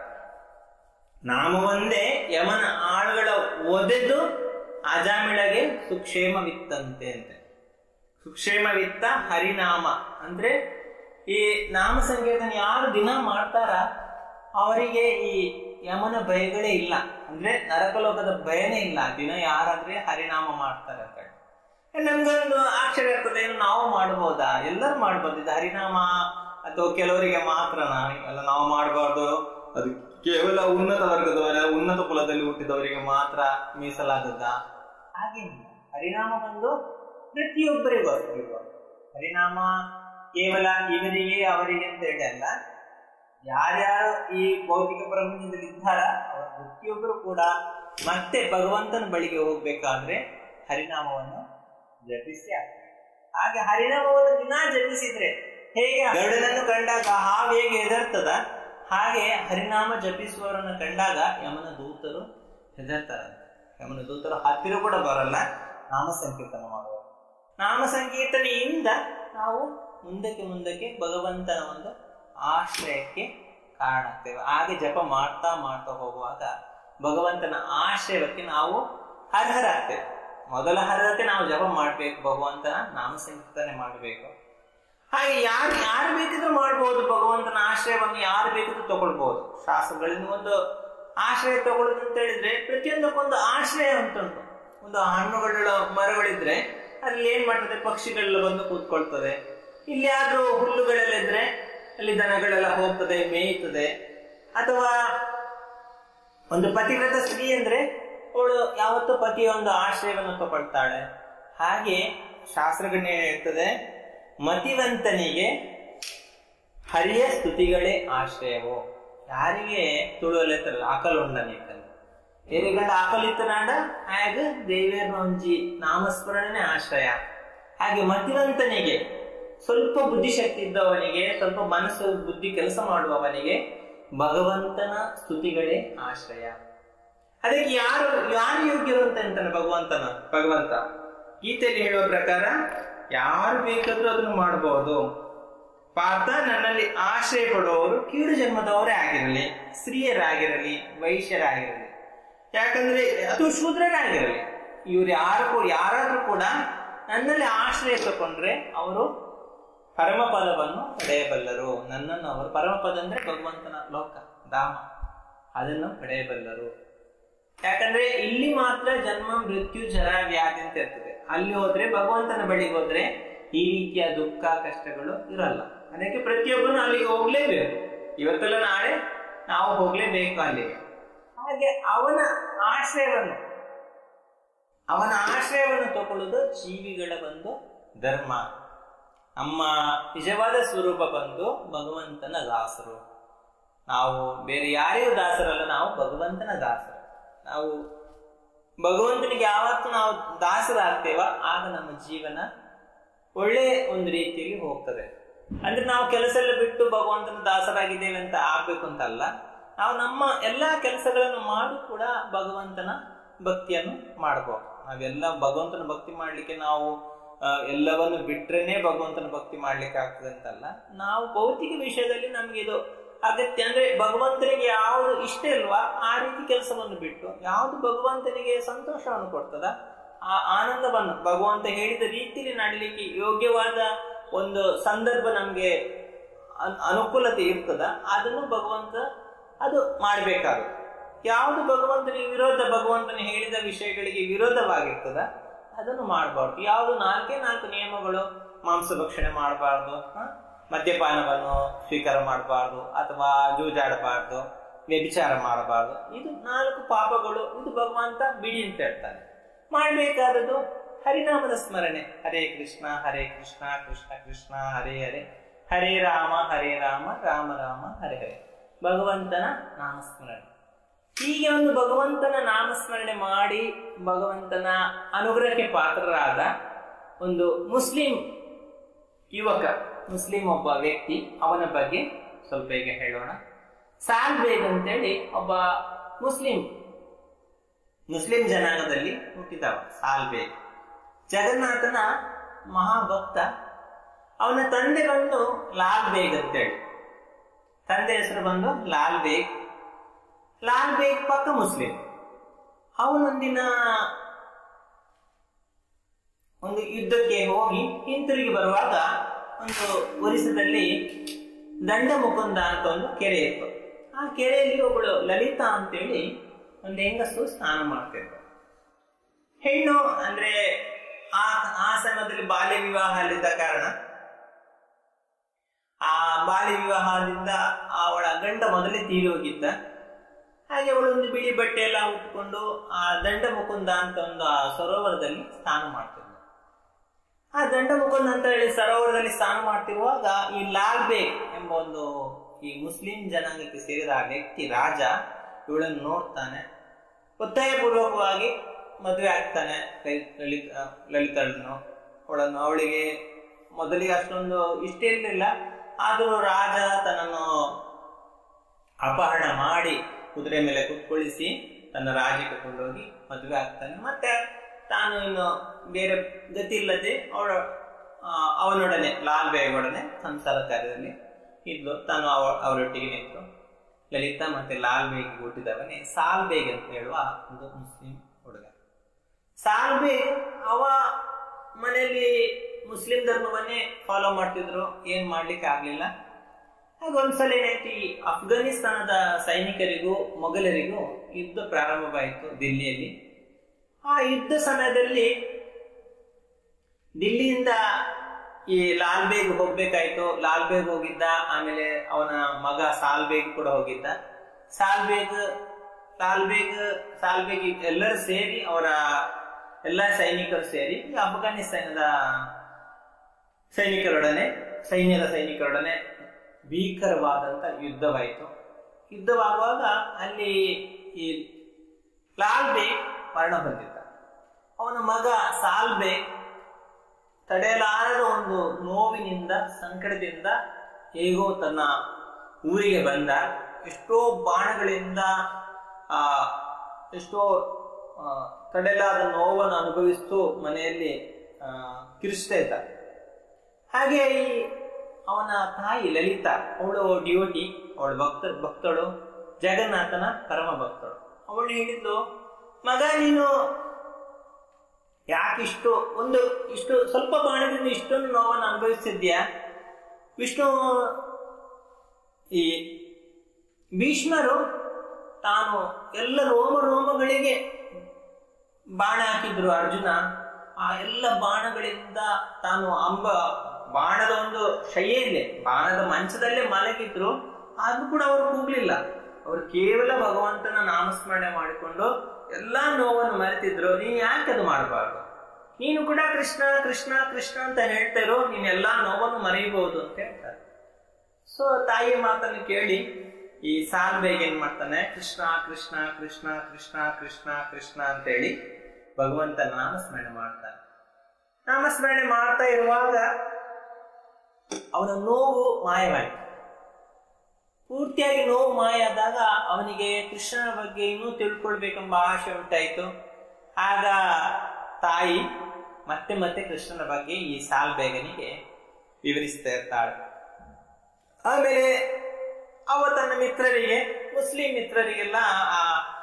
ನಾಮವೊಂದೇ ಯಮನ ಆಳುಗಳ ಒದೆದು ಅಜಾಮಿಳಗೆ ಸುಕ್ಷೇಮವಿತ್ತಂತೆ ಅಂತೆ ಸುಕ್ಷೇಮವಿತ್ತ ಹರಿನಾಮ ಅಂದ್ರೆ ಈ ನಾಮ ಸಂಕೀರ್ತನೆ ಯಾರು ದಿನ ಮಾಡ್ತಾರ ಅವರಿಗೆ ಈ ಯಮನ ಭಯಗಳೇ ಇಲ್ಲ ಅಂದ್ರೆ ನರಕಲೋಕದ ಭಯನೇ ಇಲ್ಲ ದಿನ ಯಾರಾದ್ರೆ ಹರಿನಾಮ ಮಾಡ್ತಾರೆ ಅಂತ ಹೇಳಿ. ನಮ್ಗೊಂದು ಆಶ್ಚರ್ಯ ಆಗ್ತದೆ ಏನು ನಾವು ಮಾಡ್ಬೋದಾ ಎಲ್ಲರೂ ಮಾಡ್ಬೋದು ಇದು ಹರಿನಾಮ ಅಥವಾ ಕೆಲವರಿಗೆ ಮಾತ್ರನಾ ಅಲ್ಲ ನಾವು ಮಾಡಬಾರ್ದು ಅದು ಕೇವಲ ಉನ್ನತ ವರ್ಗದವರ ಉನ್ನತ ಕುಲದಲ್ಲಿ ಹುಟ್ಟಿದವರಿಗೆ ಮಾತ್ರ ಮೀಸಲಾದದ್ದ ಹಾಗೇನಿಲ್ಲ ಹರಿನಾಮ ಬಂದು ಪ್ರತಿಯೊಬ್ಬರಿಗೂ ಅಷ್ಟಿರುವ ಹರಿನಾಮ ಕೇವಲ ಇವರಿಗೆ ಅವರಿಗೆ ಅಂತ ಹೇಳಿ ಅಲ್ಲ ಯಾರ್ಯಾರು ಈ ಭೌತಿಕ ಪ್ರಪಂಚದಲ್ಲಿ ಇದ್ದಾರ ಅವರ ಪ್ರತಿಯೊಬ್ಬರು ಕೂಡ ಮತ್ತೆ ಭಗವಂತನ ಬಳಿಗೆ ಹೋಗ್ಬೇಕಾದ್ರೆ ಹರಿನಾಮವನ್ನು ಜಪಿಸಿ ಆಗ್ತಾರೆ ಹಾಗೆ ಹರಿನಾಮವನ್ನು ದಿನಾ ಜಪಿಸಿದ್ರೆ ಹೇಗೆ ಗರುಡನನ್ನು ಕಂಡಾಗ ಹಾವು ಹೇಗೆ ಹೆದರ್ತದ ಹಾಗೆ ಹರಿನಾಮ ಜಪಿಸುವವರನ್ನು ಕಂಡಾಗ ಯಮನ ದೂತರು ಹೆದರ್ತಾರಂತೆ ಯಮನ ದೂತರು ಹತ್ತಿರ ಕೂಡ ಬರಲ್ಲ ನಾಮ ಸಂಕೀರ್ತನ ಮಾಡುವ ನಾಮ ಸಂಕೀರ್ತನೆಯಿಂದ ನಾವು ಮುಂದಕ್ಕೆ ಮುಂದಕ್ಕೆ ಭಗವಂತನ ಒಂದು ಆಶ್ರಯಕ್ಕೆ ಕಾರಣ ಆಗ್ತೇವೆ ಹಾಗೆ ಜಪ ಮಾಡ್ತಾ ಮಾಡ್ತಾ ಹೋಗುವಾಗ ಭಗವಂತನ ಆಶ್ರಯಕ್ಕೆ ನಾವು ಅರ್ಹರಾಗ್ತೇವೆ ಮೊದಲ ಅರ್ಹತೆ ನಾವು ಜಪ ಮಾಡಬೇಕು ಭಗವಂತನ ನಾಮ ಸಂಕೀರ್ತನೆ ಮಾಡಬೇಕು ಹಾಗೆ ಯಾರು ಯಾರು ಬೇಕಿದ್ರೂ ಮಾಡ್ಬೋದು ಭಗವಂತನ ಆಶ್ರಯವನ್ನು ಯಾರು ಬೇಕಿದ್ರೂ ತಗೊಳ್ಬಹುದು ಶಾಸ್ತ್ರಗಳಿಂದ ಒಂದು ಆಶ್ರಯ ತಗೊಳ್ಳೋದು ಅಂತ ಹೇಳಿದ್ರೆ ಪ್ರತಿಯೊಂದಕ್ಕೊಂದು ಆಶ್ರಯ ಅಂತ ಉಂಟು ಒಂದು ಹಣ್ಣುಗಳ ಮರಗಳಿದ್ರೆ ಅಲ್ಲಿ ಏನ್ ಮಾಡ್ತದೆ ಪಕ್ಷಿಗಳೆಲ್ಲ ಬಂದು ಕೂತ್ಕೊಳ್ತದೆ ಇಲ್ಲಿ ಯಾರು ಹುಲ್ಲುಗಳೆಲ್ಲ ಇದ್ರೆ ಅಲ್ಲಿ ದನಗಳೆಲ್ಲ ಹೋಗ್ತದೆ ಮೇಯ್ತದೆ ಅಥವಾ ಒಂದು ಪತಿವ್ರತ ಸ್ತ್ರೀ ಅಂದ್ರೆ ಅವಳು ಯಾವತ್ತೂ ಪತಿಯ ಒಂದು ಆಶ್ರಯವನ್ನು ತಗೊಳ್ತಾಳೆ ಹಾಗೆ ಶಾಸ್ತ್ರಗಳನ್ನ ಹೇಳ್ತದೆ ಮತಿವಂತನಿಗೆ ಹರಿಯ ಸ್ತುತಿಗಳೇ ಆಶ್ರಯವು ಯಾರಿಗೆ ತುಳುವಲೆತ್ತರಲ್ಲ ಆಕಲುಂಡನೇಕಲ್ ಎರಿಗಂಡ ಆಕಲಿತ್ತನಾಡ ಹಾಗೆ ದೇವೇರ್ನ ಒಂಜಿ ನಾಮಸ್ಮರಣೆ ಆಶ್ರಯ ಹಾಗೆ ಮತಿವಂತನಿಗೆ ಸ್ವಲ್ಪ ಬುದ್ಧಿಶಕ್ತಿ ಇದ್ದವನಿಗೆ ಸ್ವಲ್ಪ ಮನಸ್ಸು ಬುದ್ಧಿ ಕೆಲಸ ಮಾಡುವವನಿಗೆ ಭಗವಂತನ ಸ್ತುತಿಗಳೇ ಆಶ್ರಯ ಅದಕ್ಕೆ ಯಾರು ಯಾರು ಯೋಗ್ಯರು ಅಂತ ಅಂತಾನೆ ಭಗವಂತನ ಭಗವಂತ ಗೀತೆಯಲ್ಲಿ ಹೇಳುವ ಪ್ರಕಾರ ಯಾರು ಬೇಕಾದ್ರೂ ಅದನ್ನು ಮಾಡಬಹುದು ಪಾರ್ಥ ನನ್ನಲ್ಲಿ ಆಶ್ರಯ ಪಡುವವರು ಕೀಳು ಜನ್ಮದವರೇ ಆಗಿರಲಿ ಸ್ತ್ರೀಯರಾಗಿರಲಿ ವೈಶ್ಯರಾಗಿರಲಿ ಯಾಕಂದ್ರೆ ಅದು ಶೂದ್ರರಾಗಿರಲಿ ಇವ್ರು ಯಾರು ಕೂಡ ಯಾರಾದ್ರೂ ಕೂಡ ನನ್ನಲ್ಲಿ ಆಶ್ರಯ ತಗೊಂಡ್ರೆ ಅವರು ಪರಮಪದವನ್ನು ಪಡೆಯಬಲ್ಲರು ನನ್ನನ್ನು ಅವರು ಪರಮಪದ ಅಂದ್ರೆ ಭಗವಂತನ ಲೋಕ ಧಾಮ ಅದನ್ನು ಪಡೆಯಬಲ್ಲರು ಯಾಕಂದ್ರೆ ಇಲ್ಲಿ ಮಾತ್ರ ಜನ್ಮ ಮೃತ್ಯು ಜರ ವ್ಯಾಧಿ ಅಂತ ಇರ್ತದೆ ಅಲ್ಲಿ ಹೋದ್ರೆ ಭಗವಂತನ ಬಳಿಗೆ ಹೋದ್ರೆ ಈ ರೀತಿಯ ದುಃಖ ಕಷ್ಟಗಳು ಇರಲ್ಲ ಅದಕ್ಕೆ ಪ್ರತಿಯೊಬ್ಬನು ಅಲ್ಲಿಗೆ ಹೋಗ್ಲೇಬೇಕು ಇವತ್ತೆಲ್ಲ ನಾಳೆ ನಾವು ಹೋಗ್ಲೇಬೇಕು ಅಲ್ಲಿಗೆ ಹಾಗೆ ಅವನ ಆಶ್ರಯವನ್ನು ಅವನ ಆಶ್ರಯವನ್ನು ತಗೊಳ್ಳುವುದು ಜೀವಿಗಳ ಒಂದು ಧರ್ಮ ನಮ್ಮ ನಿಜವಾದ ಸ್ವರೂಪ ಬಂದು ಭಗವಂತನ ದಾಸರು ನಾವು ಬೇರೆ ಯಾರಿಗೂ ದಾಸರಲ್ಲ ನಾವು ಭಗವಂತನ ದಾಸರು ನಾವು ಭಗವಂತನಿಗೆ ಯಾವತ್ತು ನಾವು ದಾಸರಾಗ್ತೇವ ಆಗ ನಮ್ಮ ಜೀವನ ಒಳ್ಳೆ ಒಂದು ರೀತಿಯಲ್ಲಿ ಹೋಗ್ತದೆ ಅಂದ್ರೆ ನಾವು ಕೆಲಸ ಎಲ್ಲ ಬಿಟ್ಟು ಭಗವಂತನ ದಾಸರಾಗಿದ್ದೇವೆ ಅಂತ ಆಗ್ಬೇಕು ಅಂತಲ್ಲ ನಾವು ನಮ್ಮ ಎಲ್ಲಾ ಕೆಲಸಗಳನ್ನು ಮಾಡಿ ಕೂಡ ಭಗವಂತನ ಭಕ್ತಿಯನ್ನು ಮಾಡಬಹುದು ನಾವೆಲ್ಲ ಭಗವಂತನ ಭಕ್ತಿ ಮಾಡ್ಲಿಕ್ಕೆ ನಾವು ಆ, ಎಲ್ಲವನ್ನು ಬಿಟ್ರೇನೆ ಭಗವಂತನ ಭಕ್ತಿ ಮಾಡ್ಲಿಕ್ಕೆ ಆಗ್ತದೆ ಅಂತಲ್ಲ ನಾವು ಭೌತಿಕ ವಿಷಯದಲ್ಲಿ ನಮ್ಗೆ ಇದು ಅಗತ್ಯ ಅಂದ್ರೆ ಭಗವಂತನಿಗೆ ಯಾವುದು ಇಷ್ಟ ಇಲ್ವಾ ಆ ರೀತಿ ಕೆಲಸವನ್ನು ಬಿಟ್ಟು ಯಾವುದು ಭಗವಂತನಿಗೆ ಸಂತೋಷವನ್ನು ಕೊಡ್ತದ ಆ ಆನಂದವನ್ನು ಭಗವಂತ ಹೇಳಿದ ರೀತಿಯಲ್ಲಿ ನಡಲಿಕ್ಕೆ ಯೋಗ್ಯವಾದ ಒಂದು ಸಂದರ್ಭ ನಮ್ಗೆ ಅನ್- ಅನುಕೂಲತೆ ಇರ್ತದ ಅದನ್ನು ಭಗವಂತ ಅದು ಮಾಡಬೇಕಾಗುತ್ತೆ ಯಾವುದು ಭಗವಂತನಿಗೆ ವಿರೋಧ ಭಗವಂತನ ಹೇಳಿದ ವಿಷಯಗಳಿಗೆ ವಿರೋಧವಾಗಿರ್ತದ ಅದನ್ನು ಮಾಡಬಾರ್ದು ಯಾವುದು ನಾಲ್ಕೇ ನಾಲ್ಕು ನಿಯಮಗಳು ಮಾಂಸ ಭಕ್ಷಣೆ ಮಾಡಬಾರ್ದು ಮದ್ಯಪಾನವನ್ನು ಸ್ವೀಕಾರ ಮಾಡಬಾರ್ದು ಅಥವಾ ಜೂಜಾಡಬಾರ್ದು ವ್ಯಭಿಚಾರ ಮಾಡಬಾರ್ದು ಇದು ನಾಲ್ಕು ಪಾಪಗಳು ಇದು ಭಗವಂತ ಬಿಡಿ ಅಂತ ಹೇಳ್ತಾನೆ ಮಾಡಬೇಕಾದದ್ದು ಹರಿನಾಮದ ಸ್ಮರಣೆ ಹರೇ ಕೃಷ್ಣ ಹರೇ ಕೃಷ್ಣ ಕೃಷ್ಣ ಕೃಷ್ಣ ಹರೇ ಹರೇ ಹರೇ ರಾಮ ಹರೇ ರಾಮ ರಾಮ ರಾಮ ಹರೇ ಹರೇ ಭಗವಂತನ ನಾಮಸ್ಮರಣೆ ಹೀಗೆ ಒಂದು ಭಗವಂತನ ನಾಮಸ್ಮರಣೆ ಮಾಡಿ ಭಗವಂತನ ಅನುಗ್ರಹಕ್ಕೆ ಪಾತ್ರರಾದ ಒಂದು ಮುಸ್ಲಿಂ ಯುವಕ ಮುಸ್ಲಿಂ ಒಬ್ಬ ವ್ಯಕ್ತಿ ಅವನ ಬಗ್ಗೆ ಸ್ವಲ್ಪ ಈಗ ಹೇಳೋಣ ಸಾಲ್ ಬೇಗ್ ಅಂತೇಳಿ ಒಬ್ಬ ಮುಸ್ಲಿಂ ಮುಸ್ಲಿಂ ಜನಾಂಗದಲ್ಲಿ ಹುಟ್ಟಿದವ ಸಾಲ್ ಬೇಗ್ ಜಗನ್ನಾಥನ ಮಹಾಭಕ್ತ ಅವನ ತಂದೆ ಬಂದು ಲಾಲ್ ಬೇಗ್ ಅಂತೇಳಿ ತಂದೆ ಹೆಸರು ಬಂದು ಲಾಲ್ ಬೇಗ್ ಲಾಲ್ ಬೇಗ್ ಪಕ್ಕ ಮುಸ್ಲಿಂ ಅವನೊಂದಿನ ಒಂದು ಯುದ್ಧಕ್ಕೆ ಹೋಗಿ ಹಿಂತಿರುಗಿ ಬರುವಾಗ ಒಂದು ಒರಿಸದಲ್ಲಿ ದಂಡ ಮುಕುಂದ ಅಂತ ಒಂದು ಕೆರೆ ಇತ್ತು ಆ ಕೆರೆಯಲ್ಲಿ ಒಬ್ಬಳು ಲಲಿತಾ ಅಂತೇಳಿ ಒಂದು ಹೆಂಗಸು ಸ್ನಾನ ಮಾಡ್ತಿದ್ರು ಹೆಣ್ಣು ಅಂದ್ರೆ ಆ ಆ ಸಮಯದಲ್ಲಿ ಬಾಲ್ಯ ವಿವಾಹ ಅಲ್ಲಿದ್ದ ಕಾರಣ ಆ ಬಾಲ್ಯ ವಿವಾಹದಿಂದ ಅವಳ ಗಂಡ ಮೊದಲೇ ತೀರಿ ಹೋಗಿದ್ದ ಹಾಗೆ ಅವಳು ಒಂದು ಬಿಳಿ ಬಟ್ಟೆ ಎಲ್ಲ ಉಟ್ಕೊಂಡು ಆ ದಂಡ ಮುಕುಂದ ಅಂತ ಒಂದು ಆ ಸರೋವರದಲ್ಲಿ ಸ್ನಾನ ಮಾಡ್ತಿದ್ಳು ಆ ದಂಡ ಮುಕುಂದ ಅಂತ ಹೇಳಿ ಸರೋವರದಲ್ಲಿ ಸ್ನಾನ ಮಾಡ್ತಿರುವಾಗ ಈ ಲಾಲ್ ಬೇಗ್ ಎಂಬ ಒಂದು ಈ ಮುಸ್ಲಿಂ ಜನಾಂಗಕ್ಕೆ ಸೇರಿದ ಆ ವ್ಯಕ್ತಿ ರಾಜ ಇವಳನ್ನು ನೋಡ್ತಾನೆ ಒತ್ತಾಯಪೂರ್ವಕವಾಗಿ ಮದುವೆ ಆಗ್ತಾನೆ ಲಲಿತ ಲಲಿತಳನ್ನು ಅವಳನ್ನು ಅವಳಿಗೆ ಮೊದಲಿಗೆ ಅಷ್ಟೊಂದು ಇಷ್ಟ ಇರಲಿಲ್ಲ ಆದರೂ ರಾಜ ತನ್ನನ್ನು ಅಪಹರಣ ಮಾಡಿ ಕುದುರೆ ಮೇಲೆ ಕುತ್ಕೊಳಿಸಿ ತನ್ನ ರಾಜ್ಯಕ್ಕೆ ಕೊಂಡೋಗಿ ಮದುವೆ ಆಗ್ತಾನೆ ಮತ್ತೆ ತಾನು ಇನ್ನು ಬೇರೆ ಗತಿ ಇಲ್ಲದೆ ಅವಳ ಆ, ಅವನೊಡನೆ ಲಾಲ್ ಬೇಗೊಡನೆ ಸಂಸಾರ ಕಾರ್ಯದಲ್ಲಿ ಇದ್ಲು ತಾನು ಅವ ಅವರೊಟ್ಟಿಗೆ ನಿಂತು ಲಲಿತಾ ಮತ್ತೆ ಲಾಲ್ ಬೇಗ್ ಹುಟ್ಟಿದವನೇ ಸಾಲ್ ಬೇಗ್ ಅಂತ ಹೇಳುವ ಒಂದು ಮುಸ್ಲಿಂ ಹುಡುಗ ಸಾಲ್ ಬೇಗ್ ಅವ ಮನೆಯಲ್ಲಿ ಮುಸ್ಲಿಂ ಧರ್ಮವನ್ನೇ ಫಾಲೋ ಮಾಡ್ತಿದ್ರು ಏನ್ ಮಾಡ್ಲಿಕ್ಕೆ ಆಗ್ಲಿಲ್ಲ ಹಾಗ ಒಂದ್ಸಲ ಏನಾಯ್ತು ಈ ಅಫ್ಘಾನಿಸ್ತಾನದ ಸೈನಿಕರಿಗೂ ಮೊಘಲರಿಗೂ ಯುದ್ಧ ಪ್ರಾರಂಭವಾಯಿತು ದಿಲ್ಲಿಯಲ್ಲಿ ಆ ಯುದ್ಧ ಸಮಯದಲ್ಲಿ ದಿಲ್ಲಿಯಿಂದ ಈ ಲಾಲ್ ಬೇಗ್ ಹೋಗ್ಬೇಕಾಯ್ತು ಲಾಲ್ ಬೇಗ್ ಹೋಗಿದ್ದ ಆಮೇಲೆ ಅವನ ಮಗ ಸಾಲ್ ಬೇಗ್ ಕೂಡ ಹೋಗಿದ್ದ ಸಾಲ್ ಬೇಗ್ ಲಾಲ್ ಬೇಗ್ ಸಾಲ್ ಬೇಗ್ ಎಲ್ಲರೂ ಸೇರಿ ಅವರ ಎಲ್ಲ ಸೈನಿಕರು ಸೇರಿ ಈ ಅಫ್ಘಾನಿಸ್ತಾನದ ಸೈನಿಕರೊಡನೆ ಸೈನ್ಯದ ಸೈನಿಕರೊಡನೆ ಭೀಕರವಾದಂತ ಯುದ್ಧವಾಯಿತು ಯುದ್ಧವಾಗುವಾಗ ಅಲ್ಲಿ ಈ ಲಾಲ್ ಬೇಗ್ ಮರಣ ಹೊಂದಿದ್ದ ಅವನ ಮಗ ಸಾಲ್ ಬೇಗ್ ತಡೆಯಲಾರದ ಒಂದು ನೋವಿನಿಂದ ಸಂಕಟದಿಂದ ಹೇಗೋ ತನ್ನ ಊರಿಗೆ ಬಂದ ಎಷ್ಟೋ ಬಾಣಗಳಿಂದ ಆ ಎಷ್ಟೋ ಆ, ತಡೆಯಲಾದ ನೋವನ್ನು ಅನುಭವಿಸ್ತು ಮನೆಯಲ್ಲಿ ಆ, ಕಿರಿಸ್ತಾ ಇದ್ದ ಹಾಗೆ ಈ ಅವನ ತಾಯಿ ಲಲಿತಾ ಅವಳು ಡಿಯೋಟಿ ಅವಳು ಭಕ್ತ ಭಕ್ತಳು ಜಗನ್ನಾಥನ ಪರಮ ಭಕ್ತಳು ಅವಳು ಹೇಳಿದ್ಲು ಮಗ ನೀನು ಯಾಕಿಷ್ಟು ಒಂದು ಇಷ್ಟು ಸ್ವಲ್ಪ ಬಾಣದಿಂದ ಇಷ್ಟೊಂದು ನೋವನ್ನು ಅನುಭವಿಸಿದ್ಯಾ ವಿಷ್ಣು ಈ ಭೀಷ್ಮರು ತಾನು ಎಲ್ಲ ರೋಮ ರೋಮಗಳಿಗೆ ಬಾಣ ಹಾಕಿದ್ರು ಅರ್ಜುನ ಆ ಎಲ್ಲ ಬಾಣಗಳಿಂದ ತಾನು ಅಂಬ ಬಾಣದ ಒಂದು ಶಯ್ಯೆಯಲ್ಲೇ ಬಾಣದ ಮಂಚದಲ್ಲೇ ಮಲಗಿದ್ರು ಆದ್ರೂ ಕೂಡ ಅವರು ಕೂಗ್ಲಿಲ್ಲ ಅವರು ಕೇವಲ ಭಗವಂತನ ನಾಮಸ್ಮರಣೆ ಮಾಡಿಕೊಂಡು ಎಲ್ಲಾ ನೋವನ್ನು ಮರೆತಿದ್ರು ನೀನ್ ಯಾಕೆ ಅದು ಮಾಡಬಾರ್ದು ನೀನು ಕೂಡ ಕೃಷ್ಣ ಕೃಷ್ಣ ಕೃಷ್ಣ ಅಂತ ಹೇಳ್ತಾ ಇರೋ ನೀನ್ ಎಲ್ಲಾ ನೋವನ್ನು ಮರೆಯಬಹುದು ಅಂತ ಹೇಳ್ತಾರೆ ಸೊ ತಾಯಿಯ ಮಾತನ್ನು ಕೇಳಿ ಈ ಸಾಲ್ ಬೇಗ ಏನ್ ಮಾಡ್ತಾನೆ ಕೃಷ್ಣ ಕೃಷ್ಣ ಕೃಷ್ಣ ಕೃಷ್ಣ ಕೃಷ್ಣ ಕೃಷ್ಣ ಅಂತ ಹೇಳಿ ಭಗವಂತನ ನಾಮಸ್ಮರಣೆ ಮಾಡ್ತಾನೆ ನಾಮಸ್ಮರಣೆ ಮಾಡ್ತಾ ಇರುವಾಗ ಅವನ ನೋವು ಮಾಯವಾಯಿತು ಪೂರ್ತಿಯಾಗಿ ನೋವು ಮಾಯ ಆದಾಗ ಅವನಿಗೆ ಕೃಷ್ಣನ ಬಗ್ಗೆ ಇನ್ನೂ ತಿಳ್ಕೊಳ್ಬೇಕೆಂಬ ಆಶೆ ಉಂಟಾಯಿತು ಆಗ ತಾಯಿ ಮತ್ತೆ ಮತ್ತೆ ಕೃಷ್ಣನ ಬಗ್ಗೆ ಈ ಸಾಲ್ ಬೇಗನಿಗೆ ವಿವರಿಸ್ತಾ ಇರ್ತಾಳೆ ಆಮೇಲೆ ಅವ ತನ್ನ ಮಿತ್ರರಿಗೆ ಮುಸ್ಲಿಂ ಮಿತ್ರರಿಗೆಲ್ಲ ಆ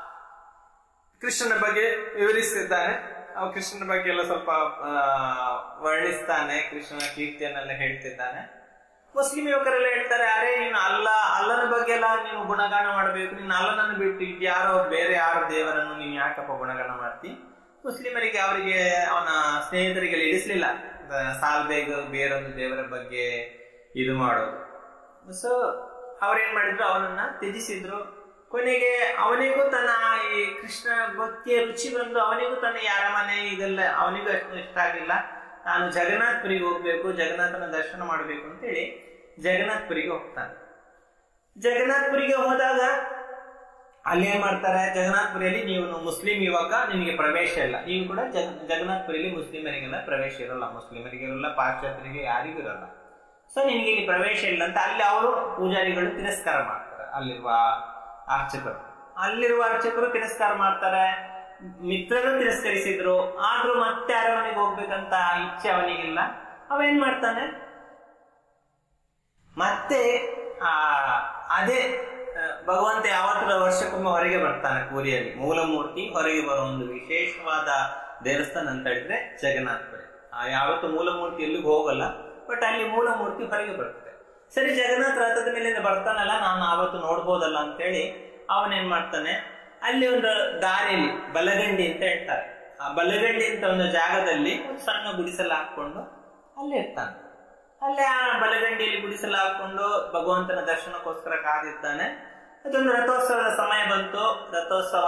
ಕೃಷ್ಣನ ಬಗ್ಗೆ ವಿವರಿಸ್ತಿದ್ದಾನೆ ಅವ ಕೃಷ್ಣನ ಬಗ್ಗೆ ಎಲ್ಲ ಸ್ವಲ್ಪ ಆ, ವರ್ಣಿಸ್ತಾನೆ ಕೃಷ್ಣನ ಕೀರ್ತಿಯನ್ನೆಲ್ಲ ಹೇಳ್ತಿದ್ದಾನೆ ಮುಸ್ಲಿಂ ಯುವಕರೆಲ್ಲ ಹೇಳ್ತಾರೆ ಅರೆ ನೀನು ಅಲ್ಲ ಅಲ್ಲನ ಬಗ್ಗೆ ಎಲ್ಲ ನೀನು ಗುಣಗಾನ ಮಾಡಬೇಕು ನೀನು ಅಲ್ಲನನ್ನು ಬಿಟ್ಟು ಯಾರೋ ಬೇರೆ ಯಾರೋ ದೇವರನ್ನು ನೀನು ಯಾಕಪ್ಪ ಗುಣಗಾನ ಮಾಡ್ತಿ ಮುಸ್ಲಿಮರಿಗೆ ಅವರಿಗೆ ಅವನ ಸ್ನೇಹಿತರಿಗೆ ಇಳಿಸ್ಲಿಲ್ಲ ಸಾಲ್ ಬೇಗ ಬೇರೊಂದು ದೇವರ ಬಗ್ಗೆ ಇದು ಮಾಡೋದು ಸೊ ಅವ್ರೇನ್ ಮಾಡಿದ್ರು ಅವನನ್ನ ತ್ಯಜಿಸಿದ್ರು ಕೊನೆಗೆ ಅವನಿಗೂ ತನ್ನ ಈ ಕೃಷ್ಣ ಭಕ್ತಿಯ ರುಚಿ ಬಂದು ಅವನಿಗೂ ತನ್ನ ಯಾರ ಮನೆ ಇದೆಲ್ಲ ಅವನಿಗೂ ಅಷ್ಟು ಇಷ್ಟ ಆಗಿಲ್ಲ ನಾನು ಜಗನ್ನಾಥ್ಪುರಿಗೆ ಹೋಗ್ಬೇಕು ಜಗನ್ನಾಥನ ದರ್ಶನ ಮಾಡಬೇಕು ಅಂತೇಳಿ ಜಗನ್ನಾಥ್ಪುರಿಗೆ ಹೋಗ್ತಾನೆ ಜಗನ್ನಾಥ್ಪುರಿಗೆ ಹೋದಾಗ ಅಲ್ಲಿ ಏನ್ ಮಾಡ್ತಾರೆ ಜಗನ್ನಾಥ್ಪುರಿಯಲ್ಲಿ ನೀವು ಮುಸ್ಲಿಂ ಯುವಕ ನಿನಗೆ ಪ್ರವೇಶ ಇಲ್ಲ ನೀವು ಕೂಡ ಜಗ ಜಗನ್ನಾಥ್ಪುರಿಯಲ್ಲಿ ಮುಸ್ಲಿಮರಿಗೆಲ್ಲ ಪ್ರವೇಶ ಇರಲ್ಲ ಮುಸ್ಲಿಮರಿಗಿರಲ್ಲ ಪಾಶ್ಚಾತ್ಯರಿಗೆ ಯಾರಿಗೂ ಇರಲ್ಲ ಸೊ ನಿನಗೆ ಇಲ್ಲಿ ಪ್ರವೇಶ ಇಲ್ಲ ಅಂತ ಅಲ್ಲಿ ಅವರು ಪೂಜಾರಿಗಳು ತಿರಸ್ಕಾರ ಮಾಡ್ತಾರೆ ಅಲ್ಲಿರುವ ಅರ್ಚಕರು ಅಲ್ಲಿರುವ ಅರ್ಚಕರು ತಿರಸ್ಕಾರ ಮಾಡ್ತಾರೆ ಮಿತ್ರರು ತಿರಸ್ಕರಿಸಿದ್ರು ಆದ್ರೂ ಮತ್ತೆ ಅರಮನೆಗೆ ಹೋಗ್ಬೇಕಂತ ಇಚ್ಛೆ ಅವನಿಗಿಲ್ಲ ಅವೇನ್ ಮಾಡ್ತಾನೆ ಮತ್ತೆ ಆ ಅದೇ ಆ, ಭಗವಂತ ಯಾವತ್ತರ ವರ್ಷಕ್ಕೊಮ್ಮೆ ಹೊರಗೆ ಬರ್ತಾನೆ ಪೂರಿಯಲ್ಲಿ ಮೂಲ ಮೂರ್ತಿ ಹೊರಗೆ ಬರೋ ಒಂದು ವಿಶೇಷವಾದ ದೇವಸ್ಥಾನ ಅಂತ ಹೇಳಿದ್ರೆ ಜಗನ್ನಾಥಪುರಿ ಆ ಯಾವತ್ತು ಮೂಲ ಮೂರ್ತಿ ಎಲ್ಲಿಗೂ ಹೋಗಲ್ಲ ಬಟ್ ಅಲ್ಲಿ ಮೂಲ ಮೂರ್ತಿ ಹೊರಗೆ ಬರ್ತದೆ ಸರಿ ಜಗನ್ನಾಥ ರಥದ ಮೇಲಿಂದ ಬರ್ತಾನಲ್ಲ ನಾನು ಆವತ್ತು ನೋಡ್ಬೋದಲ್ಲ ಅಂತೇಳಿ ಅವನೇನ್ ಮಾಡ್ತಾನೆ ಅಲ್ಲಿ ಒಂದು ದಾರಿಯಲ್ಲಿ ಬಲಗಂಡಿ ಅಂತ ಹೇಳ್ತಾರೆ ಆ ಬಲಗಂಡಿ ಅಂತ ಒಂದು ಜಾಗದಲ್ಲಿ ಒಂದು ಸಣ್ಣ ಗುಡಿಸಲು ಹಾಕೊಂಡು ಅಲ್ಲೇ ಇರ್ತಾನೆ ಅಲ್ಲೇ ಆ ಬಲಗಂಡಿಯಲ್ಲಿ ಗುಡಿಸಲು ಹಾಕೊಂಡು ಭಗವಂತನ ದರ್ಶನಕ್ಕೋಸ್ಕರ ಕಾದಿದ್ದಾನೆ ಅದೊಂದು ರಥೋತ್ಸವದ ಸಮಯ ಬಂತು ರಥೋತ್ಸವ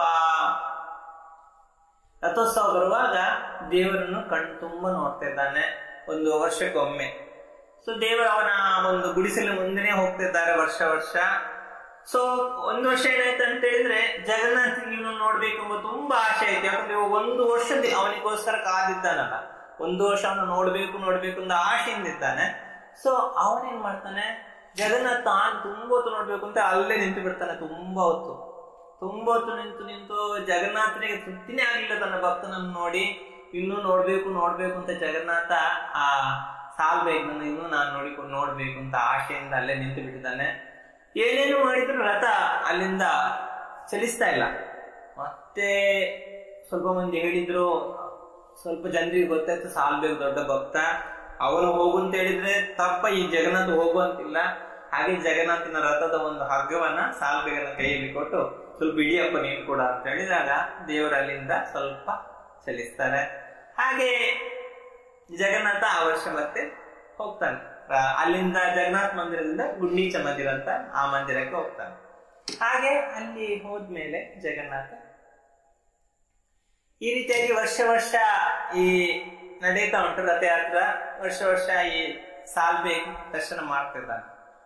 ರಥೋತ್ಸವ ಬರುವಾಗ ದೇವರನ್ನು ಕಣ್ ತುಂಬ ನೋಡ್ತಾ ಇದ್ದಾನೆ ಒಂದು ವರ್ಷಕ್ಕೊಮ್ಮೆ ಸೊ ದೇವರು ಅವನ ಒಂದು ಗುಡಿಸಲು ಮುಂದೆನೆ ಹೋಗ್ತಿದ್ದಾರೆ ವರ್ಷ ವರ್ಷ ಸೊ ಒಂದು ವರ್ಷ ಏನಾಯ್ತು ಅಂತ ಹೇಳಿದ್ರೆ ಜಗನ್ನಾಥ್ ಇವನು ನೋಡ್ಬೇಕೆಂಬ ತುಂಬಾ ಆಸೆ ಆಯ್ತು ಯಾಕಂದ್ರೆ ಇವ ಒಂದು ವರ್ಷ ದೇ- ಅವನಿಗೋಸ್ಕರ ಕಾದಿದ್ದಾನಲ್ಲ ಒಂದು ವರ್ಷ ಅವನು ನೋಡ್ಬೇಕು ನೋಡ್ಬೇಕು ಅಂತ ಆಸೆಯಿಂದ ಇದ್ದಾನೆ ಸೊ ಅವನೇನ್ ಮಾಡ್ತಾನೆ ಜಗನ್ನಾಥ ತಾನು ತುಂಬಾ ಹೊತ್ತು ನೋಡ್ಬೇಕು ಅಂತ ಅಲ್ಲೇ ನಿಂತು ಬಿಡ್ತಾನೆ ತುಂಬಾ ಹೊತ್ತು ತುಂಬಾ ಹೊತ್ತು ನಿಂತು ನಿಂತು ಜಗನ್ನಾಥನಿಗೆ ತೃಪ್ತಿನೇ ಆಗ್ಲಿಲ್ಲ ತನ್ನ ಭಕ್ತನನ್ನು ನೋಡಿ ಇನ್ನೂ ನೋಡ್ಬೇಕು ನೋಡ್ಬೇಕು ಅಂತ ಜಗನ್ನಾಥ ಆ ಸಾಲ್ಬೇಕು ನನ್ನ ಇನ್ನೂ ನಾನು ನೋಡಿಕೊಂಡು ನೋಡ್ಬೇಕು ಅಂತ ಆಶೆಯಿಂದ ಅಲ್ಲೇ ನಿಂತು ಬಿಟ್ಟಿದ್ದಾನೆ ಏನೇನು ಮಾಡಿದ್ರು ರಥ ಅಲ್ಲಿಂದ ಚಲಿಸ್ತಾ ಇಲ್ಲ ಮತ್ತೆ ಸ್ವಲ್ಪ ಮಂದಿ ಹೇಳಿದ್ರು ಸ್ವಲ್ಪ ಜನರಿಗೆ ಗೊತ್ತಾಯ್ತು ಸಾಲ್ಬೇಕು ದೊಡ್ಡ ಭಕ್ತ ಅವನು ಹೋಗು ಅಂತ ಹೇಳಿದ್ರೆ ತಪ್ಪ ಈ ಜಗನ್ನಾಥ ಹೋಗುವಂತಿಲ್ಲ ಹಾಗೆ ಜಗನ್ನಾಥನ ರಥದ ಒಂದು ಹಗ್ಗವನ್ನ ಸಾಲ್ಬೇಗನ ಕೈಯಲ್ಲಿ ಕೊಟ್ಟು ಸ್ವಲ್ಪ ಇಡಿಯಪ್ಪ ನೀನು ಕೂಡ ಅಂತ ಹೇಳಿದಾಗ ದೇವರು ಅಲ್ಲಿಂದ ಸ್ವಲ್ಪ ಚಲಿಸ್ತಾರೆ ಹಾಗೆ ಜಗನ್ನಾಥ ಆ ವರ್ಷ ಮತ್ತೆ ಹೋಗ್ತಾನೆ ರ- ಅಲ್ಲಿಂದ ಜಗನ್ನಾಥ ಮಂದಿರದಿಂದ ಗುಂಡೀಚ ಮಂದಿರ ಅಂತ ಆ ಮಂದಿರಕ್ಕೆ ಹೋಗ್ತಾನೆ ಹಾಗೆ ಅಲ್ಲಿ ಹೋದ್ಮೇಲೆ ಜಗನ್ನಾಥ ಈ ರೀತಿಯಾಗಿ ವರ್ಷ ವರ್ಷ ಈ ನಡೀತಾ ಉಂಟು ರಥಯಾತ್ರ ವರ್ಷ ವರ್ಷ ಈ ಸಾಲ್ಬೇಗ್ ದರ್ಶನ ಮಾಡ್ತಿದ್ದಾನೆ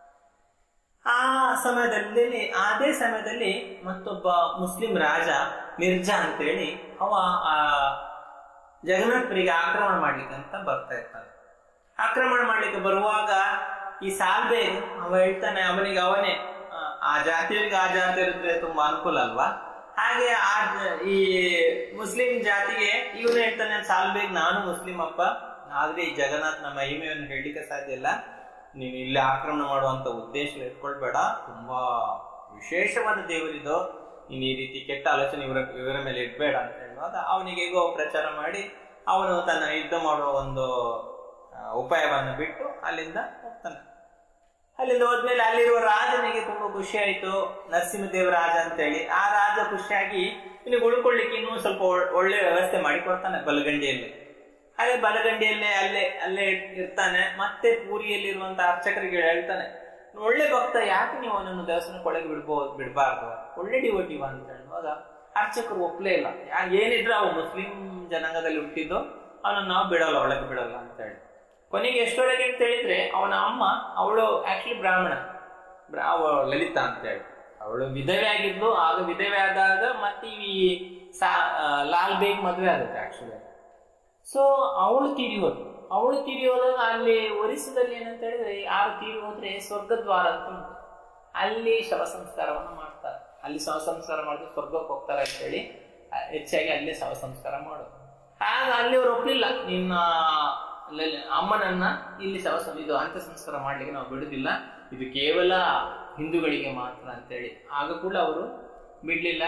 ಆ ಸಮಯದಲ್ಲಿ ಅದೇ ಸಮಯದಲ್ಲಿ ಮತ್ತೊಬ್ಬ ಮುಸ್ಲಿಂ ರಾಜ ಮಿರ್ಜಾ ಅಂತೇಳಿ ಅವ ಆ ಜಗನ್ನಾಥಪುರಿಗೆ ಆಕ್ರಮಣ ಮಾಡ್ಲಿಕ್ಕೆ ಅಂತ ಬರ್ತಾ ಇರ್ತಾನೆ ಆಕ್ರಮಣ ಮಾಡ್ಲಿಕ್ಕೆ ಬರುವಾಗ ಈ ಸಾಲ್ಬೇಗ್ ಅವ ಹೇಳ್ತಾನೆ ಅವನಿಗೆ ಅವನೇ ಆ, ಆ ಜಾತಿಯವರಿಗೆ ಆ ಜಾತಿಯವರಿದ್ರೆ ತುಂಬಾ ಅನುಕೂಲ ಅಲ್ವಾ ಹಾಗೆ ಆ ಜ- ಈ ಮುಸ್ಲಿಂ ಜಾತಿಗೆ ಇವನು ಹೇಳ್ತಾನೆ ಸಾಲ್ಬೇಗ್ ನಾನು ಮುಸ್ಲಿಂ ಅಪ್ಪ ಆದ್ರೆ ಈ ಜಗನ್ನಾಥನ ಮಹಿಮೆಯನ್ನು ಹೇಳಲಿಕ್ಕೆ ಸಾಧ್ಯ ಇಲ್ಲ ನೀನು ಇಲ್ಲಿ ಆಕ್ರಮಣ ಮಾಡುವಂತ ಉದ್ದೇಶ ಇಟ್ಕೊಳ್ಬೇಡ ತುಂಬಾ ವಿಶೇಷವಾದ ದೇವರಿದು ನೀನು ಈ ರೀತಿ ಕೆಟ್ಟ ಆಲೋಚನೆ ಇವರ ಇವರ ಮೇಲೆ ಇಡ್ಬೇಡ ಅಂತ ಹೇಳುವಾಗ ಅವನಿಗೆ ಹೇಗೋ ಪ್ರಚಾರ ಮಾಡಿ ಅವನು ತನ್ನ ಯುದ್ಧ ಮಾಡುವ ಒಂದು ಆ, ಉಪಾಯವನ್ನು ಬಿಟ್ಟು ಅಲ್ಲಿಂದ ಹೋಗ್ತಾನೆ ಅಲ್ಲಿಂದ ಹೋದ್ಮೇಲೆ ಅಲ್ಲಿರುವ ರಾಜನಿಗೆ ತುಂಬಾ ಖುಷಿ ಆಯ್ತು ನರಸಿಂಹದೇವ ರಾಜ ಅಂತೇಳಿ ಆ ರಾಜ ಖುಷಿಯಾಗಿ ಇನ್ನು ಉಳ್ಕೊಳ್ಳಿಕ್ಕೆ ಇನ್ನೂ ಸ್ವಲ್ಪ ಒಳ್- ಒಳ್ಳೆ ವ್ಯವಸ್ಥೆ ಮಾಡಿ ಕೊಡ್ತಾನೆ ಬಲಗಂಡಿಯಲ್ಲಿ ಹಾಗೆ ಬಲಗಂಡಿಯಲ್ಲೇ ಅಲ್ಲೇ ಅಲ್ಲೇ ಇರ್ತಾನೆ ಮತ್ತೆ ಪೂರಿಯಲ್ಲಿರುವಂತ ಅರ್ಚಕರಿಗೆ ಹೇಳ್ತಾನೆ ಒಳ್ಳೆ ಭಕ್ತ ಯಾಕೆ ನೀವು ಅವನನ್ನು ದೇವಸ್ಥಾನಕ್ಕೆ ಒಳಗೆ ಬಿಡ್ಬೋದು ಬಿಡಬಾರ್ದು ಒಳ್ಳೆ ಡಿವೋಟಿವ ಅಂತ ಹೇಳುವಾಗ ಅರ್ಚಕರು ಒಪ್ಲೇ ಇಲ್ಲ ಯಾ- ಏನಿದ್ರು ಅವು ಮುಸ್ಲಿಂ ಜನಾಂಗದಲ್ಲಿ ಹುಟ್ಟಿದ್ದು ಅವನನ್ನು ನಾವು ಬಿಡಲ್ಲ ಒಳಗೆ ಬಿಡಲ್ಲ ಅಂತ ಹೇಳಿ ಕೊನೆಗೆ ಎಷ್ಟೊಳಗೆ ಅಂತ ಹೇಳಿದ್ರೆ ಅವನ ಅಮ್ಮ ಅವಳು ಆಕ್ಚುಲಿ ಬ್ರಾಹ್ಮಣ ಬ್ರಾ- ಅವಳು ಲಲಿತಾ ಅಂತ ಹೇಳಿ ಅವಳು ವಿಧವೆ ಆಗಿದ್ಲು ಆಗ ವಿಧವೆ ಆದಾಗ ಮತ್ತೆ ಈ ಸಾ ಆ, ಲಾಲ್ ಬೇಗ್ ಮದುವೆ ಆಗುತ್ತೆ ಆಕ್ಚುಲಿ ಸೊ ಅವಳು ತೀರಿ ಹೋದ್ಲು ಅವಳು ತೀರಿ ಹೋದಾಗ ಅಲ್ಲಿ ಒರಿಸ್ಸದಲ್ಲಿ ಏನಂತ ಹೇಳಿದ್ರೆ ಯಾರು ತೀರಿ ಹೋದ್ರೆ ಸ್ವರ್ಗದ್ವಾರ ಅಂತ ಉಂಟು ಅಲ್ಲಿ ಶವ ಸಂಸ್ಕಾರವನ್ನು ಮಾಡ್ತಾರೆ ಅಲ್ಲಿ ಶವ ಸಂಸ್ಕಾರ ಮಾಡಿದ್ರೆ ಸ್ವರ್ಗಕ್ಕೆ ಹೋಗ್ತಾರೆ ಅಂತ ಹೇಳಿ ಆ, ಹೆಚ್ಚಾಗಿ ಅಲ್ಲೇ ಶವ ಸಂಸ್ಕಾರ ಮಾಡೋದು ಆಗ ಅಲ್ಲಿ ಅವ್ರು ಒಪ್ಲಿಲ್ಲ ನಿನ್ನ ಲಲಿ- ಅಮ್ಮನನ್ನ ಇಲ್ಲಿ ಶವ ಸಂ- ಇದು ಅಂತ್ಯ ಸಂಸ್ಕಾರ ಮಾಡ್ಲಿಕ್ಕೆ ನಾವು ಬಿಡುದಿಲ್ಲ ಇದು ಕೇವಲ ಹಿಂದೂಗಳಿಗೆ ಮಾತ್ರ ಅಂತೇಳಿ ಆಗ ಕೂಡ ಅವರು ಬಿಡ್ಲಿಲ್ಲ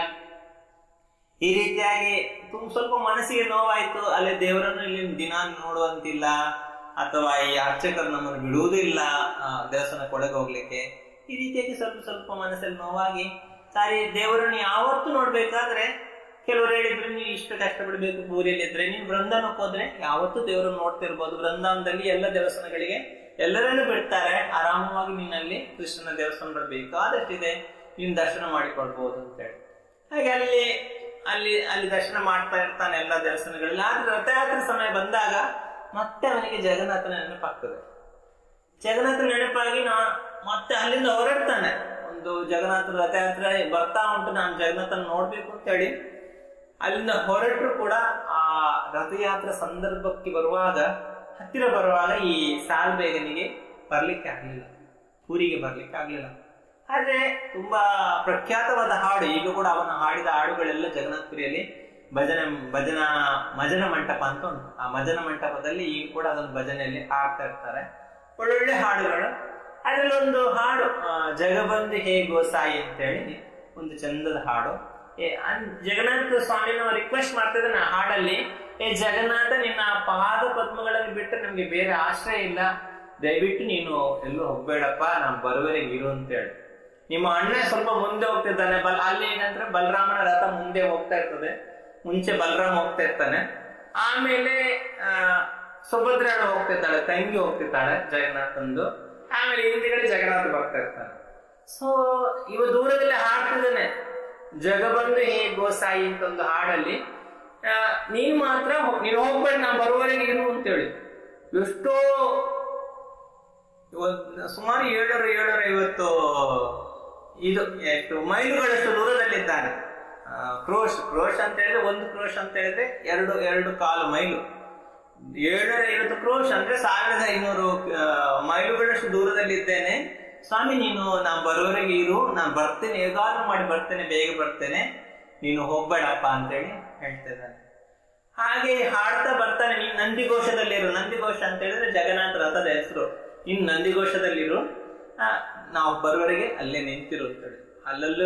ಈ ರೀತಿಯಾಗಿ ತುಂಬ ಸ್ವಲ್ಪ ಮನಸ್ಸಿಗೆ ನೋವಾಯ್ತು ಅಲ್ಲೇ ದೇವರನ್ನು ಇಲ್ಲಿ ದಿನ ನೋಡುವಂತಿಲ್ಲ ಅಥವಾ ಈ ಅರ್ಚಕರು ನಮ್ಮನ್ನು ಬಿಡುವುದಿಲ್ಲ ಆ, ದೇವಸ್ಥಾನಕ್ಕೆ ಒಳಗೆ ಹೋಗ್ಲಿಕ್ಕೆ ಈ ರೀತಿಯಾಗಿ ಸ್ವಲ್ಪ ಸ್ವಲ್ಪ ಮನಸ್ಸಲ್ಲಿ ನೋವಾಗಿ ಸಾರಿ ದೇವರನ್ನು ಯಾವತ್ತು ನೋಡ್ಬೇಕಾದ್ರೆ ಕೆಲವರು ಹೇಳಿದ್ರು ನೀವು ಇಷ್ಟು ಕಷ್ಟಪಡ್ಬೇಕು ಪೂರಿಯಲ್ಲಿ ಇದ್ರೆ ನೀವು ಬೃಂದಾವನಕ್ಕೆ ಹೋದ್ರೆ ಯಾವತ್ತೂ ದೇವರನ್ನು ನೋಡ್ತಿರ್ಬೋದು ಬೃಂದಾವನದಲ್ಲಿ ಎಲ್ಲ ದೇವಸ್ಥಾನಗಳಿಗೆ ಎಲ್ಲರನ್ನೂ ಬಿಡ್ತಾರೆ ಆರಾಮವಾಗಿ ನೀನಲ್ಲಿ ಕೃಷ್ಣನ ದೇವಸ್ಥಾನ ಬೇಕಾದಷ್ಟಿದೆ ನೀನು ದರ್ಶನ ಮಾಡಿಕೊಳ್ಬಹುದು ಅಂತೇಳಿ ಹಾಗೆ ಅಲ್ಲಿ ಅಲ್ಲಿ ಅಲ್ಲಿ ದರ್ಶನ ಮಾಡ್ತಾ ಇರ್ತಾನೆ ಎಲ್ಲ ದೇವಸ್ಥಾನಗಳಲ್ಲಿ ಆದ್ರೆ ರಥಯಾತ್ರೆ ಸಮಯ ಬಂದಾಗ ಮತ್ತೆ ಅವನಿಗೆ ಜಗನ್ನಾಥನ ನೆನಪಾಗ್ತದೆ ಜಗನ್ನಾಥನ ನೆನಪಾಗಿ ನಾ ಮತ್ತೆ ಅಲ್ಲಿಂದ ಹೊರಡ್ತಾನೆ ಒಂದು ಜಗನ್ನಾಥ ರಥಯಾತ್ರೆ ಬರ್ತಾ ಉಂಟು ನಾನು ಜಗನ್ನಾಥನ ನೋಡ್ಬೇಕು ಅಂತ ಹೇಳಿ ಅಲ್ಲಿಂದ ಹೊರಟರು ಕೂಡ ಆ ರಥಯಾತ್ರೆ ಸಂದರ್ಭಕ್ಕೆ ಬರುವಾಗ ಹತ್ತಿರ ಬರುವಾಗ ಈ ಸಾಲ್ಬೇಗನಿಗೆ ಬರ್ಲಿಕ್ಕೆ ಆಗ್ಲಿಲ್ಲ ಊರಿಗೆ ಬರ್ಲಿಕ್ಕೆ ಆಗ್ಲಿಲ್ಲ ಆದ್ರೆ ತುಂಬಾ ಪ್ರಖ್ಯಾತವಾದ ಹಾಡು ಈಗ ಕೂಡ ಅವನ ಹಾಡಿದ ಹಾಡುಗಳೆಲ್ಲ ಜಗನ್ನಾಥಪುರಿಯಲ್ಲಿ ಭಜನೆ ಭಜನ ಮಜನ ಮಂಟಪ ಅಂತ ಉಂಟು ಆ ಮಜನ ಮಂಟಪದಲ್ಲಿ ಈಗ ಕೂಡ ಅದನ್ನು ಭಜನೆಯಲ್ಲಿ ಹಾಡ್ತಾ ಇರ್ತಾರೆ ಒಳ್ಳೊಳ್ಳೆ ಹಾಡುಗಳು ಅದ್ರಲ್ಲಿ ಒಂದು ಹಾಡು ಆ, ಜಗಬಂದು ಹೇ ಗೋಸಾಯಿ ಅಂತೇಳಿ ಒಂದು ಚಂದದ ಹಾಡು ಏ, ಅನ್- ಜಗನ್ನಾಥ ಸ್ವಾಮಿನ ರಿಕ್ವೆಸ್ಟ್ ಮಾಡ್ತಿದ್ದಾನೆ ಆ ಹಾಡಲ್ಲಿ ಏ ಜಗನ್ನಾಥ ನಿನ್ನ ಪಾದ ಪದ್ಮಗಳನ್ನು ಬಿಟ್ಟರೆ ನಮ್ಗೆ ಬೇರೆ ಆಶ್ರಯ ಇಲ್ಲ ದಯವಿಟ್ಟು ನೀನು ಎಲ್ಲೂ ಹೋಗ್ಬೇಡಪ್ಪ ನಾನು ಬರುವವರೆಗೆ ಇರು ಅಂತೇಳಿ ನಿಮ್ಮ ಅಣ್ಣ ಸ್ವಲ್ಪ ಮುಂದೆ ಹೋಗ್ತಿದ್ದಾನೆ ಬಲ್ ಅಲ್ಲಿ ಏನಂದ್ರೆ ಬಲರಾಮನ ರಥ ಮುಂದೆ ಹೋಗ್ತಾ ಇರ್ತದೆ ಮುಂಚೆ ಬಲರಾಮ ಹೋಗ್ತಾ ಇರ್ತಾನೆ ಆಮೇಲೆ ಆ ಸುಭದ್ರಾಳು ಹೋಗ್ತಿದ್ದಾಳೆ ತಂಗಿ ಹೋಗ್ತಿದ್ದಾಳೆ ಜಗನ್ನಾಥಂದು ಆಮೇಲೆ ಹಿಂದಿಗಡೆ ಜಗನ್ನಾಥ ಬರ್ತಾ ಇರ್ತಾನೆ ಸೊ ಇವ ದೂರದಲ್ಲಿ ಹಾಡ್ತಿದ್ದಾನೆ ಜಗಬಂದು ಹೇ ಗೋಸಾಯಿ ಅಂತ ಒಂದು ಹಾಡಲ್ಲಿ ಆ, ನೀನ್ ಮಾತ್ರ ಹೋ- ನೀನು ಹೋಗ್ಬೇಡ ನಾ ಬರುವವರೆಗೆ ಇರು ಅಂತೇಳಿ ಎಷ್ಟೋ ಇವತ್ತು ಸುಮಾರು ಏಳ್ನೂರ ಏಳ್ನೂರ ಐವತ್ತು ಇದು ಎಷ್ಟು ಮೈಲುಗಳಷ್ಟು ದೂರದಲ್ಲಿದ್ದಾನೆ ಆ, ಕ್ರೋಶ್ ಕ್ರೋಶ್ ಅಂತ ಹೇಳಿದ್ರೆ ಒಂದು ಕ್ರೋಶ್ ಅಂತ ಹೇಳಿದ್ರೆ ಎರಡು ಎರಡು ಕಾಲು ಮೈಲು ಏಳ್ನೂರ ಐವತ್ತು ಕ್ರೋಶ್ ಅಂದ್ರೆ ಸಾವಿರದ ಐನೂರು ಆ, ಮೈಲುಗಳಷ್ಟು ದೂರದಲ್ಲಿದ್ದೇನೆ ಸ್ವಾಮಿ ನೀನು ನಾ ಬರೋವರೆಗೆ ಇರು ನಾನು ಬರ್ತೇನೆ ಹೇಗಾದ್ರೂ ಮಾಡಿ ಬರ್ತೇನೆ ಬೇಗ ಬರ್ತೇನೆ ನೀನು ಹೋಗ್ಬೇಡಪ್ಪ ಅಂತೇಳಿ ಹೇಳ್ತಾ ಇದ್ದಾನೆ ಹಾಗೆ ಹಾಡ್ತಾ ಬರ್ತಾನೆ ನೀನ್ ನಂದಿಘೋಷದಲ್ಲಿರು ನಂದಿಘೋಷ ಅಂತ ಹೇಳಿದ್ರೆ ಜಗನ್ನಾಥ ರಥದ ಹೆಸರು ನೀನ್ ನಂದಿಘೋಷದಲ್ಲಿರು ಆ, ನಾವು ಬರುವವರೆಗೆ ಅಲ್ಲೇ ನಿಂತಿರು ಅಂತೇಳಿ ಅಲ್ಲಲ್ಲೂ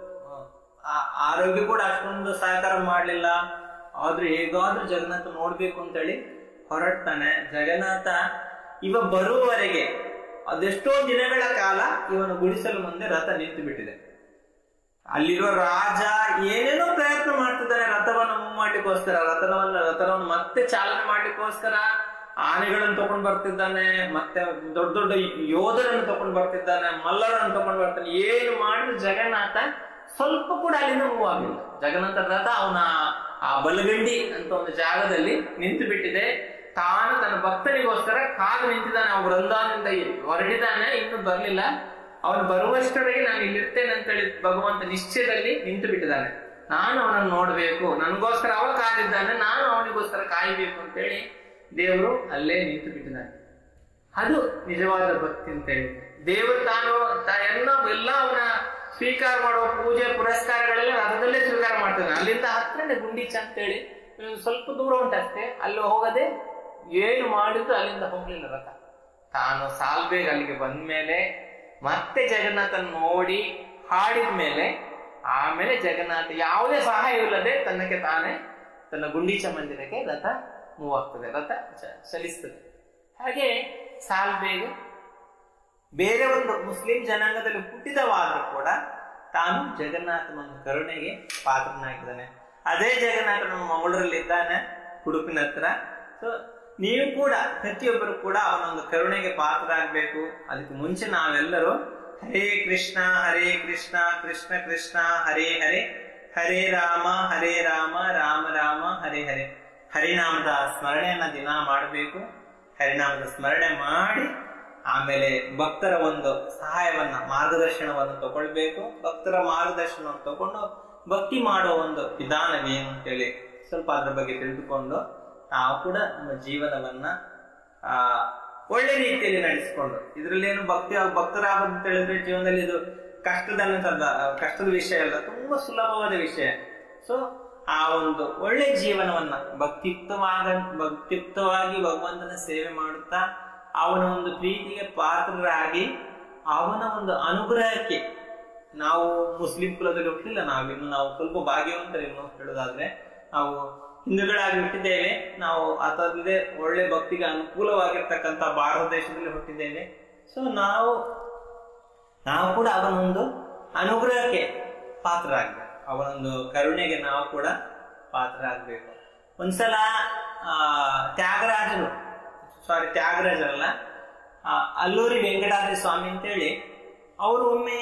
ಆ, ಆರೋಗ್ಯ ಕೂಡ ಅಷ್ಟೊಂದು ಸಹಕಾರ ಮಾಡ್ಲಿಲ್ಲ ಆದ್ರೂ ಹೇಗಾದ್ರೂ ಜಗನ್ನಾಥ ನೋಡ್ಬೇಕು ಅಂತೇಳಿ ಹೊರಡ್ತಾನೆ ಜಗನ್ನಾಥ ಇವ ಬರುವವರೆಗೆ ಅದೆಷ್ಟೋ ದಿನಗಳ ಕಾಲ ಇವನು ಗುಡಿಸಲು ಮುಂದೆ ರಥ ನಿಂತು ಬಿಟ್ಟಿದೆ ಅಲ್ಲಿರುವ ರಾಜ ಏನೇನೋ ಪ್ರಯತ್ನ ಮಾಡ್ತಿದ್ದಾನೆ ರಥವನ್ನು ಮೂವ್ ಮಾಡ್ಲಿಕ್ಕೋಸ್ಕರ ರಥವನ್ನು ರಥವನ್ನು ಮತ್ತೆ ಚಾಲನೆ ಮಾಡ್ಲಿಕ್ಕೋಸ್ಕರ ಆನೆಗಳನ್ನು ತಗೊಂಡ್ ಬರ್ತಿದ್ದಾನೆ ಮತ್ತೆ ದೊಡ್ಡ ದೊಡ್ಡ ಯೋಧರನ್ನು ತಗೊಂಡ್ ಬರ್ತಿದ್ದಾನೆ ಮಲ್ಲರನ್ನು ತಗೊಂಡ್ ಬರ್ತಾನೆ ಏನು ಮಾಡಿದ್ರು ಜಗನ್ನಾಥ ಸ್ವಲ್ಪ ಕೂಡ ಅಲ್ಲಿಂದ ಮೂವ್ ಆಗಲಿಲ್ಲ ಜಗನ್ನಾಥ ರಥ ಅವನ ಆ ಬಲಗಂಡಿ ಅಂತ ಒಂದು ಜಾಗದಲ್ಲಿ ನಿಂತು ಬಿಟ್ಟಿದೆ ತಾನು ತನ್ನ ಭಕ್ತರಿಗೋಸ್ಕರ ಕಾದು ನಿಂತಿದ್ದಾನೆ ಅವ ವೃಂದಾವನದಿಂದ ಹೊರಡಿದ್ದಾನೆ ಇನ್ನು ಬರ್ಲಿಲ್ಲ ಅವನು ಬರುವಷ್ಟರೊಳಗೆ ನಾನು ಇಲ್ಲಿರ್ತೇನೆ ಅಂತೇಳಿ ಭಗವಂತ ನಿಶ್ಚಯದಲ್ಲಿ ನಿಂತು ಬಿಟ್ಟಿದ್ದಾನೆ ನಾನು ಅವನನ್ನು ನೋಡ್ಬೇಕು ನನಗೋಸ್ಕರ ಅವ ಕಾದಿದ್ದಾನೆ ನಾನು ಅವನಿಗೋಸ್ಕರ ಕಾಯಬೇಕು ಅಂತೇಳಿ ದೇವರು ಅಲ್ಲೇ ನಿಂತು ಬಿಟ್ಟಿದ್ದಾನೆ ಅದು ನಿಜವಾದ ಭಕ್ತಿ ಅಂತ ಹೇಳಿ ದೇವರು ತಾನು ತ- ಎಲ್ಲ ಎಲ್ಲ ಅವನ ಸ್ವೀಕಾರ ಮಾಡುವ ಪೂಜೆ ಪುರಸ್ಕಾರಗಳೆಲ್ಲ ರಥದಲ್ಲೇ ಸ್ವೀಕಾರ ಮಾಡ್ತಾನೆ ಅಲ್ಲಿಂದ ಹತ್ರನೇ ಗುಂಡೀಚ ಅಂತೇಳಿ ಇನ್ನೊಂದು ಸ್ವಲ್ಪ ದೂರ ಉಂಟಷ್ಟೇ ಅಲ್ಲಿ ಹೋಗದೆ ಏನು ಮಾಡಿದ್ರು ಅಲ್ಲಿಂದ ಹೋಗ್ಲಿಲ್ಲ ರಥ ತಾನು ಸಾಲ್ಬೇಗ ಅಲ್ಲಿಗೆ ಬಂದ್ಮೇಲೆ ಮತ್ತೆ ಜಗನ್ನಾಥನ್ ನೋಡಿ ಹಾಡಿದ ಮೇಲೆ ಆಮೇಲೆ ಜಗನ್ನಾಥ ಯಾವುದೇ ಸಹಾಯವಿಲ್ಲದೆ ತನ್ನಕ್ಕೆ ತಾನೇ ತನ್ನ ಗುಂಡೀಚ ಮಂದಿರಕ್ಕೆ ರಥ ಮೂವ್ ಆಗ್ತದೆ ರಥ ಚ- ಚಲಿಸ್ತದೆ ಹಾಗೆ ಸಾಲ್ಬೇಗ ಬೇರೆ ಒಂದು ಮುಸ್ಲಿಂ ಜನಾಂಗದಲ್ಲಿ ಹುಟ್ಟಿದವಾದ್ರೂ ಕೂಡ ತಾನು ಜಗನ್ನಾಥನ ಒಂದು ಕರುಣೆಗೆ ಪಾತ್ರನಾಗಿದ್ದಾನೆ ಅದೇ ಜಗನ್ನಾಥ ನಮ್ಮ ಮಂಗಳೂರಲ್ಲಿ ಇದ್ದಾನೆ ಉಡುಪಿನ ಹತ್ರ ಸೊ ನೀವು ಕೂಡ ಪ್ರತಿಯೊಬ್ಬರು ಕೂಡ ಅವನ ಒಂದು ಕರುಣೆಗೆ ಪಾತ್ರ ಆಗ್ಬೇಕು ಅದಕ್ಕೆ ಮುಂಚೆ ನಾವೆಲ್ಲರೂ ಹರೇ ಕೃಷ್ಣ ಹರೇ ಕೃಷ್ಣ ಕೃಷ್ಣ ಕೃಷ್ಣ ಹರೇ ಹರೇ ಹರೇ ರಾಮ ಹರೇ ರಾಮ ರಾಮ ರಾಮ ಹರೇ ಹರೇ ಹರಿನಾಮದ ಸ್ಮರಣೆಯನ್ನ ದಿನ ಮಾಡಬೇಕು ಹರಿನಾಮದ ಸ್ಮರಣೆ ಮಾಡಿ ಆಮೇಲೆ ಭಕ್ತರ ಒಂದು ಸಹಾಯವನ್ನ ಮಾರ್ಗದರ್ಶನವನ್ನು ತಗೊಳ್ಬೇಕು ಭಕ್ತರ ಮಾರ್ಗದರ್ಶನವನ್ನು ತಗೊಂಡು ಭಕ್ತಿ ಮಾಡೋ ಒಂದು ವಿಧಾನವೇನು ಅಂತೇಳಿ ಸ್ವಲ್ಪ ಅದ್ರ ಬಗ್ಗೆ ತಿಳಿದುಕೊಂಡು ನಾವು ಕೂಡ ನಮ್ಮ ಜೀವನವನ್ನ ಆ ಒಳ್ಳೆ ರೀತಿಯಲ್ಲಿ ನಡೆಸಿಕೊಂಡು ಇದ್ರಲ್ಲೇನು ಭಕ್ತಿ ಭಕ್ತರಾಗೋದು ಅಂತ ಹೇಳಿದ್ರೆ ಜೀವನದಲ್ಲಿ ಇದು ಕಷ್ಟದ ಕಷ್ಟದ ವಿಷಯ ಅಲ್ಲ ತುಂಬಾ ಸುಲಭವಾದ ವಿಷಯ ಸೊ ಆ ಒಂದು ಒಳ್ಳೆ ಜೀವನವನ್ನ ಭಕ್ತಿಯುಕ್ತವಾಗ ಭಕ್ತಿಯುಕ್ತವಾಗಿ ಭಗವಂತನ ಸೇವೆ ಮಾಡುತ್ತಾ ಅವನ ಒಂದು ಪ್ರೀತಿಗೆ ಪಾತ್ರರಾಗಿ ಅವನ ಒಂದು ಅನುಗ್ರಹಕ್ಕೆ ನಾವು ಮುಸ್ಲಿಂ ಕುಲದಲ್ಲಿ ಹುಟ್ಟಿಲ್ಲ ನಾವಿನ್ನು ನಾವು ಸ್ವಲ್ಪ ಭಾಗ್ಯವಂತರು ಇನ್ನು ಹೇಳೋದಾದ್ರೆ ನಾವು ಹಿಂದೂಗಳಾಗಿ ಹುಟ್ಟಿದ್ದೇವೆ ನಾವು ಅದಲ್ಲದೆ ಒಳ್ಳೆ ಭಕ್ತಿಗೆ ಅನುಕೂಲವಾಗಿರ್ತಕ್ಕಂಥ ಭಾರತ ದೇಶದಲ್ಲಿ ಹುಟ್ಟಿದ್ದೇವೆ ಸೊ ನಾವು ನಾವು ಕೂಡ ಅವನೊಂದು ಅನುಗ್ರಹಕ್ಕೆ ಪಾತ್ರರಾಗಬೇಕು ಅವನೊಂದು ಕರುಣೆಗೆ ನಾವು ಕೂಡ ಪಾತ್ರರಾಗಬೇಕು ಒಂದ್ಸಲ ಆ ತ್ಯಾಗರಾಜರು ಸಾರಿ ತ್ಯಾಗರಾಜರಲ್ಲ ಆ, ಅಲ್ಲೂರಿ ವೆಂಕಟಾದ್ರಿ ಸ್ವಾಮಿ ಅಂತೇಳಿ ಅವರು ಒಮ್ಮೆ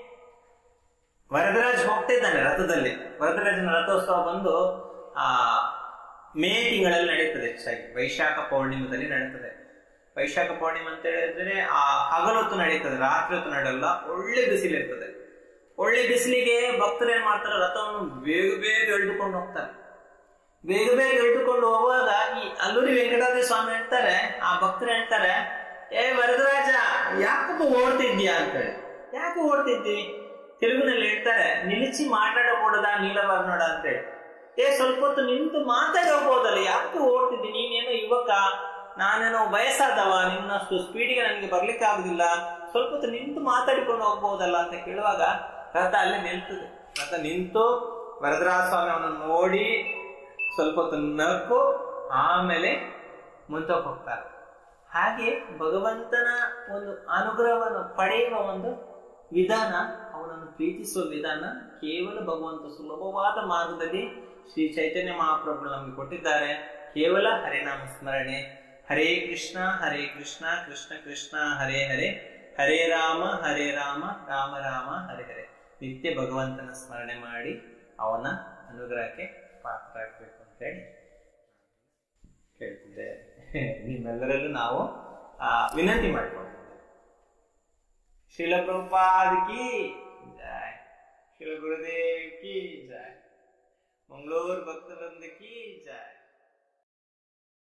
ವರದರಾಜ್ ಹೋಗ್ತಿದ್ದಾನೆ ರಥದಲ್ಲಿ ವರದರಾಜನ ರಥೋತ್ಸವ ಬಂದು ಆ ಮೇ ತಿಂಗಳಲ್ಲಿ ನಡೀತದೆ ಹೆಚ್ಚಾಗಿ ವೈಶಾಖ ಪೌರ್ಣಿಮದಲ್ಲಿ ನಡೀತದೆ ವೈಶಾಖ ಪೌರ್ಣಿಮೆ ಅಂತ ಹೇಳಿದ್ರೆ ಆ ಹಗಲೊತ್ತು ನಡೀತದೆ ರಾತ್ರಿ ಹೊತ್ತು ನಡೆಯಲ್ಲ ಒಳ್ಳೆ ಬಿಸಿಲಿರ್ತದೆ ಒಳ್ಳೆ ಬಿಸಿಲಿಗೆ ಭಕ್ತರು ಏನ್ ಮಾಡ್ತಾರೆ ರಥವನ್ನು ಬೇಗ ಬೇಗ ಎಳೆದುಕೊಂಡು ಹೋಗ್ತಾರೆ ಬೇಗ ಬೇಗ ಎಳೆದುಕೊಂಡು ಹೋಗುವಾಗ ಈ ಅಲ್ಲೂರಿ ವೆಂಕಟಾದ್ರಿ ಸ್ವಾಮಿ ಹೇಳ್ತಾರೆ ಆ ಭಕ್ತರು ಹೇಳ್ತಾರೆ ಏ ವರದರಾಜ ಯಾಕಪ್ಪ ಓಡ್ತಿದ್ಯಾ ಅಂತೇಳಿ ಯಾಕೆ ಓಡ್ತಿದ್ದಿ ತೆಲುಗಿನಲ್ಲಿ ಹೇಳ್ತಾರೆ ನಿಲ್ಲಿಸಿ ಮಾತಾಡಕೂಡದ ನೀಲವರ್ಣೋಡ ಅಂತೇಳಿ ಏ ಸ್ವಲ್ಪ ಹೊತ್ತು ನಿಂತು ಮಾತಾಡಿ ಹೋಗ್ಬೋದಲ್ಲ ಯಾಕೆ ಓಡ್ತಿದ್ದಿ ನೀನೇನೋ ಯುವಕ ನಾನೇನೋ ವಯಸ್ಸಾದವ ನಿನ್ನಷ್ಟು ಸ್ಪೀಡಿಗೆ ನನಗೆ ಬರ್ಲಿಕ್ಕೆ ಆಗುದಿಲ್ಲ ಸ್ವಲ್ಪ ಹೊತ್ತು ನಿಂತು ಮಾತಾಡಿಕೊಂಡು ಹೋಗ್ಬೋದಲ್ಲ ಅಂತ ಕೇಳುವಾಗ ರಥ ಅಲ್ಲೇ ನಿಲ್ತದೆ ರಥ ನಿಂತು ವರದರಾಜ ಸ್ವಾಮಿ ಅವನನ್ನು ನೋಡಿ ಸ್ವಲ್ಪ ಹೊತ್ತು ನಕ್ಕು ಆಮೇಲೆ ಮುಂದೆ ಹೋಗ್ತಾರೆ ಹಾಗೆ ಭಗವಂತನ ಒಂದು ಅನುಗ್ರಹವನ್ನು ಪಡೆಯುವ ಒಂದು ವಿಧಾನ ಅವನನ್ನು ಪ್ರೀತಿಸುವ ವಿಧಾನ ಕೇವಲ ಭಗವಂತ ಸುಲಭವಾದ ಮಾರ್ಗದಲ್ಲಿ ಶ್ರೀ ಚೈತನ್ಯ ಮಹಾಪ್ರಭು ನಮಗೆ ಕೊಟ್ಟಿದ್ದಾರೆ ಕೇವಲ ಹರಿನಾಮ ಸ್ಮರಣೆ ಹರೇ ಕೃಷ್ಣ ಹರೇ ಕೃಷ್ಣ ಕೃಷ್ಣ ಕೃಷ್ಣ ಹರೇ ಹರೇ ಹರೇ ರಾಮ ಹರೇ ರಾಮ ರಾಮ ರಾಮ ಹರೇ ಹರೇ ನಿತ್ಯ ಭಗವಂತನ ಸ್ಮರಣೆ ಮಾಡಿ ಅವನ ಅನುಗ್ರಹಕ್ಕೆ ಪಾತ್ರರಾಗಬೇಕು ಅಂತ ಹೇಳಿ ಕೇಳ್ತಿದ್ದೆ ನಿಮ್ಮೆಲ್ಲರಲ್ಲೂ ನಾವು ಆ, ವಿನಂತಿ ಮಾಡಿಕೊಂಡಿದ್ದೇವೆ ಶಿಲ ಪ್ರಭುಪಾದ್ ಕಿ ಜಯ ಶಿಲ ಗುರುದೇವ್ ಕಿ ಜಯ ಮಂಗಳೂರು ಭಕ್ತವೃಂದ ಕಿ ಜಯ